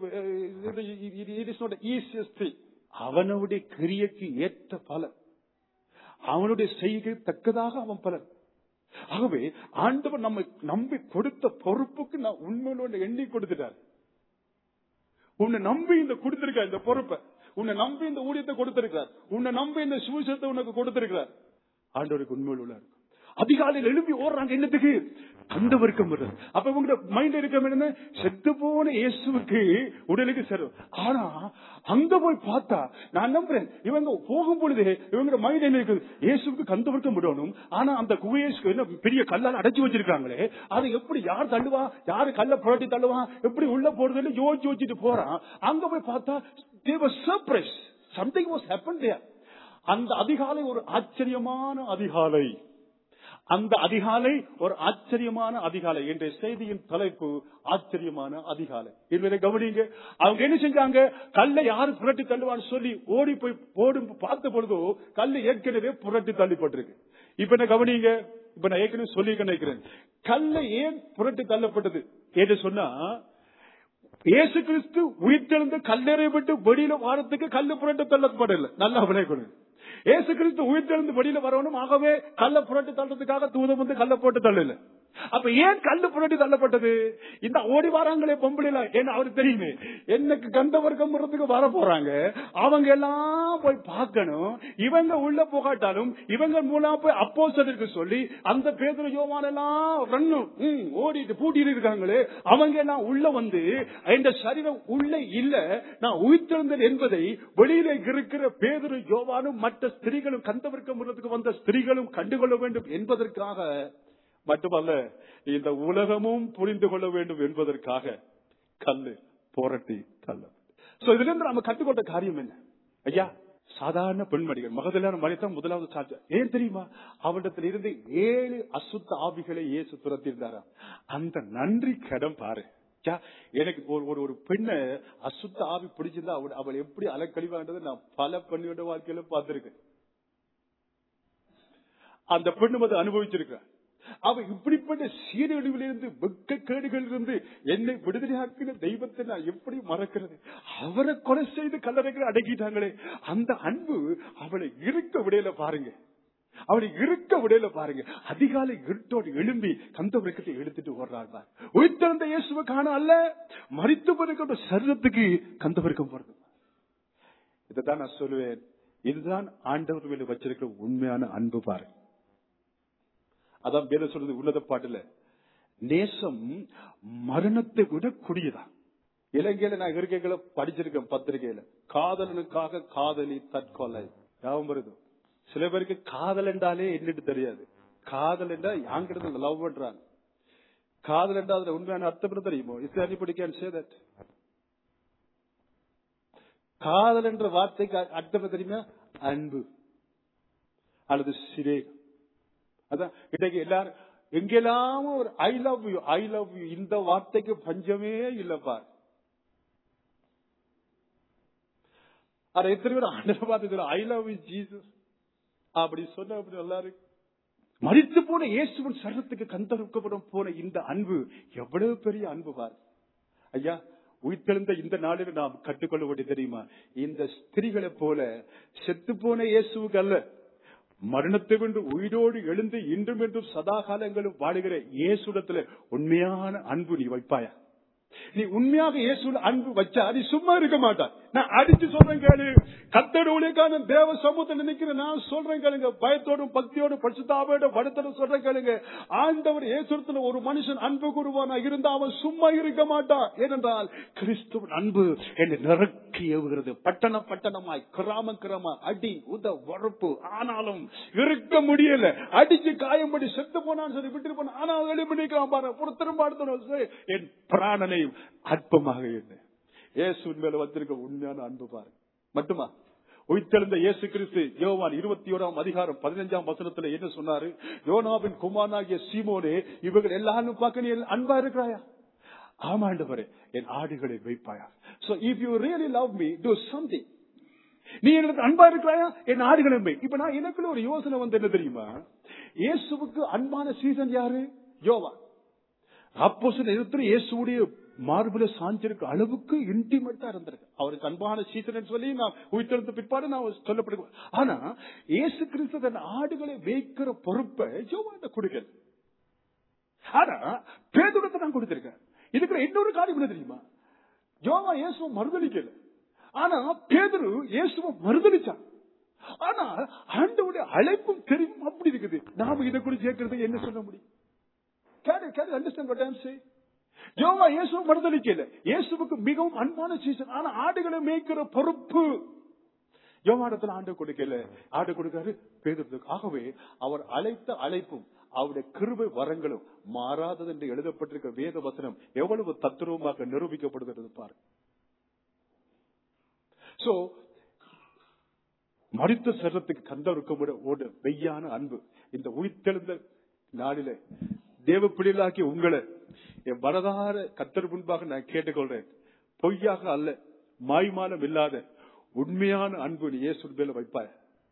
it is not easiest thing அவனுடைய கிரியைக்கு ஏற்ற பலன் அவனுடைய செய்கை தக்கதாக அவன் பலன் ஆகவே ஆண்டவர் நம்மை நம்பி கொடுத்த பொறுப்புக்கு நான் உண்மையில எண்ணி கொடுத்துட்டார் உன்னை நம்பி இந்த கொடுத்திருக்கார் இந்த பொறுப்பை உன்னை நம்பி இந்த ஊழியத்தை கொடுத்திருக்கிறார் உன்னை நம்பி இந்த சுவிசேஷத்தை உனக்கு கொடுத்திருக்கிறார் ஆண்டவருக்கு உண்மையில் உள்ள இருக்கும் அதிகாலையில் எழுப்பி ஓடுறாங்க என்னத்துக்கு அந்த வர்க்கம் வருது அப்ப உங்க மைண்ட் இருக்க என்ன செத்து போன இயேசுவுக்கு உடலுக்கு செல்லும் ஆனா அங்க போய் பார்த்தா நான் நம்புறேன் இவங்க போகும் பொழுது இவங்க மைண்ட் என்ன இருக்குது இயேசுக்கு கந்த வர்க்கம் விடணும் ஆனா அந்த குகையேசுக்கு என்ன பெரிய கல்லால் அடைச்சு வச்சிருக்காங்களே அதை எப்படி யார் தள்ளுவா யாரு கல்ல புரட்டி தள்ளுவா எப்படி உள்ள போறதுன்னு யோசிச்சு வச்சுட்டு போறான் அங்க போய் பார்த்தா தேவ surprise something was happen there அந்த அதிகாலை ஒரு ஆச்சரியமான அதிகாலை அந்த அதிகாலை ஒரு ஆச்சரியமான அதிகாலை என்ற செய்தியின் தலைப்பு ஆச்சரியமான அதிகாலை என்பதை கவனிங்க அவங்க என்ன செஞ்சாங்க கல்லை யாரு புரட்டி தள்ளுவான்னு சொல்லி ஓடி போய் போடும் பார்த்த பொழுதோ கல்லு ஏற்கனவே புரட்டி தள்ளிப்பட்டிருக்கு இப்ப என்ன கவனிங்க இப்ப நான் ஏற்கனவே சொல்லி நினைக்கிறேன் கல்லை ஏன் புரட்டி தள்ளப்பட்டது என்று சொன்னா இயேசு கிறிஸ்து உயிர்த்தெழுந்து கல்லறை விட்டு வெளியில வாரத்துக்கு கல்லு புரட்டு தள்ளப்படல நல்லா விலை கொடுங்க இயேசு கிறிஸ்து உயிர்த்தெழுந்து வெளியில வரணும் ஆகவே கல்ல புரட்டி தள்ளுறதுக்காக தூதம் வந்து கல்ல போட்டு தள்ளல அப்ப ஏன் கல்லு புரட்டி தள்ளப்பட்டது இந்த ஓடி வராங்களே பொம்பளைல ஏன்னா அவருக்கு தெரியுமே எனக்கு கந்த வர்க்கம் வர்றதுக்கு வர போறாங்க அவங்க எல்லாம் போய் பார்க்கணும் இவங்க உள்ள போகாட்டாலும் இவங்க மூலம் போய் அப்போஸ்தலருக்கு சொல்லி அந்த பேதுரு யோவான் எல்லாம் ரன்னும் ம், ஓடிட்டு பூட்டிட்டு இருக்காங்களே அவங்க எல்லாம் உள்ள வந்து இந்த சரீரம் உள்ள இல்ல நான் உயிர்த்தெழுந்தேன் என்பதை வெளியில இருக்கிற பேதுரு யோவானும் மற்ற ஸ்திரீகளும் கந்தவர்க்கம் வர்றதுக்கு வந்த ஸ்திரீகளும் கண்டுகொள்ள வேண்டும் என்பதற்காக மட்டுமல்ல இந்த உலகமும் புரிந்து கொள்ள வேண்டும் என்பதற்காக கல்லு புரட்டி தள்ள சோ இதுல இருந்து நம்ம கற்றுக்கொண்ட காரியம் என்ன ஐயா சாதாரண பெண்மணிகள் மகதலான மனிதன் முதலாவது சாட்சி ஏன் தெரியுமா அவனிடத்தில் இருந்து ஏழு அசுத்த ஆவிகளை இயேசு துரத்திருந்தாரா அந்த நன்றி கடம் பாரு ச்சா, எனக்கு ஒரு ஒரு ஒரு பெண்ணை அசுத்த ஆவி பிடிச்சிருந்தா அவள் அவள் எப்படி அலக்கழிவான்றதை நான் பல பெண்ணோட வாழ்க்கையில பார்த்திருக்கேன் அந்த பெண்ணும் அதை அனுபவிச்சிருக்க அவ இப்படிப்பட்ட சீரழிவிலிருந்து வெக்கக்கேடுகள் இருந்து என்னை விடுதலையாக்கின தெய்வத்தை நான் எப்படி மறக்கிறது அவரை கொலை செய்து கல்லறைகளை அடக்கிட்டாங்களே அந்த அன்பு அவளை இருக்க விடையில பாருங்க அவளை இருக்க விடையில பாருங்க அதிகாலை இருட்டோடு எழும்பி கந்த விரக்கத்தை எடுத்துட்டு ஓடுறாள் பார். உயிர்த்தெழுந்த இயேசுவை காண அல்ல மறித்து பிறகு சரீரத்துக்கு கந்த விரக்கம் போறது இதைத்தான் நான் சொல்லுவேன் இதுதான் ஆண்டவர் மேல வச்சிருக்கிற உண்மையான அன்பு பாருங்க அதான் வேலை சொல்றது உன்னத பாட்டுல நேசம் மரணத்தை விட குடியதான் இலங்கையில நான் இருக்கைகளை படிச்சிருக்கேன் பத்திரிகையில காதலனுக்காக காதலி தற்கொலை ஞாபகம் வருது சில பேருக்கு காதல் என்றாலே என்னட்டு தெரியாது காதல் என்றா யாங்கிறது லவ் பண்றாங்க காதல் என்றா அதுல உண்மையான அர்த்தம் என்ன தெரியுமோ is anybody can say that காதல் என்ற வார்த்தைக்கு அ- அர்த்தம் என்ன தெரியுமா அன்பு அல்லது சிரேகம் அதான் இன்றைக்கு எல்லாரும் எங்கெல்லாமோ ஒரு I love you I love you இந்த வார்த்தைக்கு பஞ்சமே இல்லப்பா ஆனா எத்தனை பேர் ஆண்டரை பார்த்து ஐ லவ் யூ ஜீசஸ் அப்படி சொன்ன அப்படி நல்லா இருக்கு மறித்து போன இயேசுவின் சரத்துக்கு கந்தறுக்கப்படும் போன இந்த அன்பு எவ்வளவு பெரிய அன்பு பார் ஐயா உயிர்த்தெழுந்த இந்த நாளில் நாம் கற்றுக்கொள்ள வேண்டியது தெரியுமா இந்த ஸ்திரிகளை போல செத்து போன இயேசுவுக்கு அல்ல மரணத்தை வென்று உயிரோடு எழுந்து இன்றும் என்றும் சதா காலங்களும் வாழுகிற இயேசுடத்துல உண்மையான அன்பு நீ வைப்பாயா நீ உண்மையாக இயேசுல அன்பு வச்சா நீ சும்மா இருக்க மாட்டாய் நான் அடிச்சு சொல்றேன் கேளு கத்தோட ஊழியக்காரன் தேவ சமூகத்தில் நினைக்கிறேன் நான் சொல்றேன் கேளுங்க பயத்தோடும் பக்தியோடும் பரிசுத்தாவோடும் படத்தோடும் சொல்றேன் கேளுங்க ஆண்டவர் இயேசுத்துல ஒரு மனுஷன் அன்பு கூறுவானா இருந்தா அவன் சும்மா இருக்க மாட்டான் ஏனென்றால் கிறிஸ்துவின் அன்பு என்னை நிறக்கி ஏவுகிறது பட்டண பட்டணமாய் கிராம கிராம அடி உத உறப்பு ஆனாலும் இருக்க முடியல அடிச்சு காயம்படி செத்து போனான்னு சொல்லி விட்டு போன ஆனால் எழுப்பினிக்கலாம் பாரு ஒருத்தரும் பார்த்தோம் என் பிராணனை அற்பமாக என்ன இயேசுவின் மேல வந்திருக்க உண்மையான அன்பு பாரு மட்டுமா உயிர்த்தெழுந்த இயேசு கிறிஸ்து யோவான் இருபத்தி ஓராம் அதிகாரம் பதினஞ்சாம் வசனத்துல என்ன சொன்னாரு யோனாவின் குமாரனாகிய சீமோனே இவர்கள் எல்லாரும் பார்க்க நீ அன்பா இருக்கிறாயா ஆமாண்டவரே என் ஆடுகளை வைப்பாயா so if you really love me do something நீ எனக்கு அன்பா இருக்கிறாயா என் ஆடுகளை வை இப்ப நான் எனக்குள்ள ஒரு யோசனை வந்து என்ன தெரியுமா இயேசுவுக்கு அன்பான சீசன் யாரு யோவா அப்போ சில இடத்துல இயேசுடைய மார்புல சாஞ்சிருக்க அளவுக்கு இன்டிமேட்டா இருந்திருக்கு அவருக்கு அன்பான சீசன் சொல்லி நான் உயிர்த்தெழுந்த பிற்பாடு நான் சொல்லப்படுவேன் ஆனா இயேசு கிறிஸ்து தன் ஆடுகளை வைக்கிற பொறுப்பை யோவாண்ட கொடுக்கல ஆனா பேதுடத்தை நான் கொடுத்திருக்கேன் இதுக்கு இன்னொரு காரியம் என்ன தெரியுமா யோவா இயேசுவை மறுதளிக்கல ஆனா பேதுரு இயேசுவை மறுதளிச்சான் ஆனா ஆண்டவுடைய அழைப்பும் தெரியும் அப்படி இருக்குது நாம இதை குறித்து கேட்கறதுக்கு என்ன சொல்ல முடியும் Can you, can you understand what I'm saying? யோவா இயேசுவை மறுதளிக்கல இயேசுவுக்கு மிகவும் அன்பான சீசன் ஆனா ஆடுகளை மேய்க்கிற பொறுப்பு யோவானத்துல ஆண்டு கொடுக்கல ஆடு கொடுக்காரு பேதுருக்கு ஆகவே அவர் அழைத்த அழைப்பும் அவருடைய கிருபை வரங்களும் மாறாதது என்று எழுதப்பட்டிருக்க வேத வசனம் எவ்வளவு தத்துருவமாக நிரூபிக்கப்படுகிறது பாரு சோ மறித்த சரத்துக்கு கந்தருக்க ஓடு மெய்யான அன்பு இந்த உயிர்த்தெழுந்த நாளில தேவ பிள்ளைகளாக்கி உங்களை என் வரதார கத்தர் முன்பாக நான் கேட்டுக்கொள்றேன் பொய்யாக அல்ல மாய்மாலம் இல்லாத உண்மையான அன்பு நீ இயேசு மேல வைப்பாய்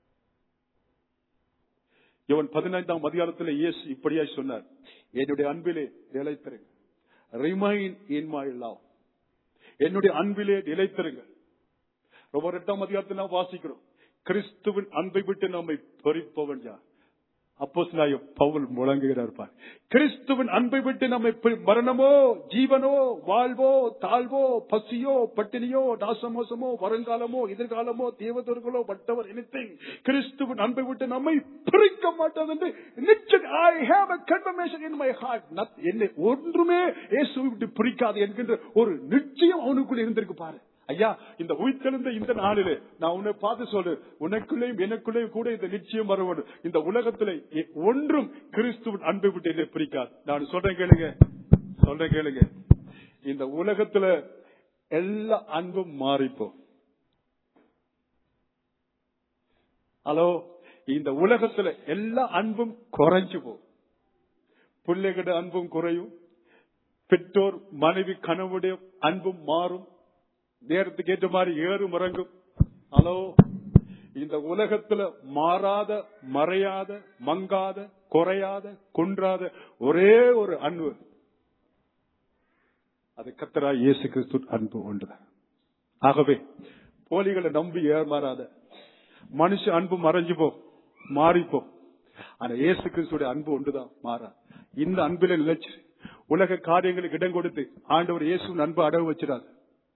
இவன் பதினைந்தாம் அதிகாரத்தில் இயேசு இப்படியாய் சொன்னார் என்னுடைய அன்பிலே நிலைத்திருங்க ரிமைன் இன் மை லவ் என்னுடைய அன்பிலே நிலைத்திருங்க ரொம்ப எட்டாம் அதிகாரத்தில் நாம் வாசிக்கிறோம் கிறிஸ்துவின் அன்பை விட்டு நம்மை பொறிப்பவன் யார் அப்போ பவுல் முழங்குகிறார் பார் கிறிஸ்துவின் அன்பை விட்டு நம்மை பி- மரணமோ ஜீவனோ வாழ்வோ தாழ்வோ பசியோ பட்டினியோ நாசமோசமோ வருங்காலமோ எதிர்காலமோ தேவதர்களோ வட்டவர் anything கிறிஸ்துவின் அன்பை விட்டு நம்மை பிரிக்க மாட்டது என்று நிச்சயம் I have a confirmation in my heart Not- என்னை ஒன்றுமே இயேசுவை விட்டு பிரிக்காது என்கின்ற ஒரு நிச்சயம் அவனுக்குள்ள இருந்திருக்கு பாரு ஐயா இந்த உயிர்த்தெழுந்த இந்த நாளிலே நான் உன்னை பார்த்து சொல்லு உனக்குள்ளேயும் எனக்குள்ளேயும் கூட இந்த நிச்சயம் வர வேண்டும் இந்த உலகத்துல எ- ஒன்றும் கிறிஸ்துவின் அன்பை விட்டு என்னை பிரிக்காது நான் சொல்றேன் கேளுங்க சொல்றேன் கேளுங்க இந்த உலகத்துல எல்லா அன்பும் மாறிப்போம் ஹலோ இந்த உலகத்துல எல்லா அன்பும் குறைஞ்சு போகும் பிள்ளைகிட்ட அன்பும் குறையும் பெற்றோர் மனைவி கணவுடைய அன்பும் மாறும் நேரத்துக்கு ஏற்ற மாதிரி ஏறும் இறங்கும் ஹலோ இந்த உலகத்துல மாறாத மறையாத மங்காத குறையாத குன்றாத ஒரே ஒரு அன்பு அது கத்தரா இயேசு கிறிஸ்து அன்பு ஒன்றுதான் ஆகவே போலிகளை நம்பி ஏமாறாத மனுஷ அன்பு மறைஞ்சு போ மாறிப்போ ஆனா இயேசு கிறிஸ்துடைய அன்பு ஒன்றுதான் மாறா இந்த அன்பில நிலைச்சு உலக காரியங்களுக்கு இடம் கொடுத்து ஆண்டவர் இயேசுவின் அன்பு அடவு வச்சிடாது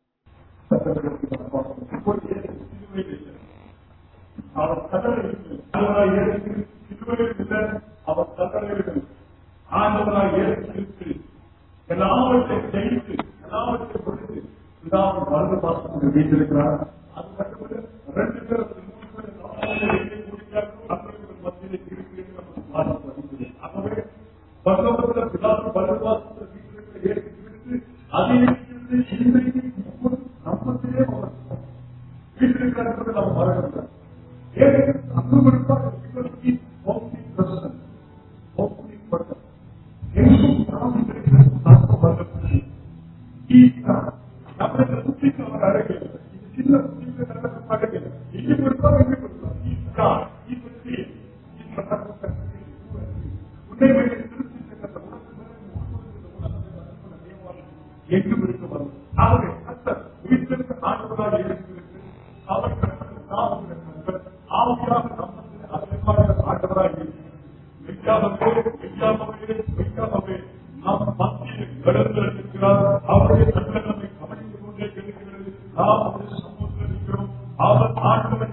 அவர் கட்டளையிட்டு ஆண்டவராய் இயேசு சிலுவையில் அவர் கட்டளையிட்டு ஆண்டவராய் இயேசு கிறிஸ்து எல்லாவற்றையும் ஜெயித்து எல்லாவற்றையும் கொடுத்து பிதாவின் வலது பாசத்தில் வீட்டிருக்கிறார் அது மட்டுமல்ல ரெண்டு பேரும் மூணு பேரும் மத்தியிலே எங்கே கூடினார்களோ நண்பர்கள் மத்தியிலே இருக்கிறேன் நமக்கு வாசிப்பு வருகிறது. ஆகவே பரலோகத்துல பிதாவின் வலதுபாசத்துல வீட்டிற்கு ஏற்றுவிட்டு அதை இருந்து இன்றைக்கு இப்போது நம்மத்திலே அவர் வீட்டிற்காக நாம் மறக்கக்கூடாது ஏன் அங்கும் இருப்பார் இவருக்கு ஓம்னி பிரசன் ஓம்னி பிரசன் எங்கும் நாம் இருக்கிற நம்ம வரக்கூடிய நம்மளை சுத்திக்கு அவர் அழகில் இது சின்ன சுத்திக்கு நடக்க பழகில் இங்கும் இருப்பார் இங்கும் இருப்பார் ஈஸ்கா ஈஸ்வரி உன்னை மேலே திருச்சி சென்ற எங்கும் இருக்க வரும் ஆகவே கர்த்தர் வீட்டிற்கு ஆண்டவராக இருக்கிறது அவர் கர்த்தர் நாமம் கர்த்தர் ஆவியாக நம்மத்தில் அதிகமாக ஆண்டவராக இருக்கிறது மெய்யாகவே மெய்யாகவே மெய்யாகவே நாம் மத்தியில் எழுந்திருக்கிறார் அவருடைய கட்டளை கவனித்துக் கொண்டே இருக்கிறது நாம் அவருடைய சமூகத்தில் இருக்கிறோம் அவர் ஆண்டவரை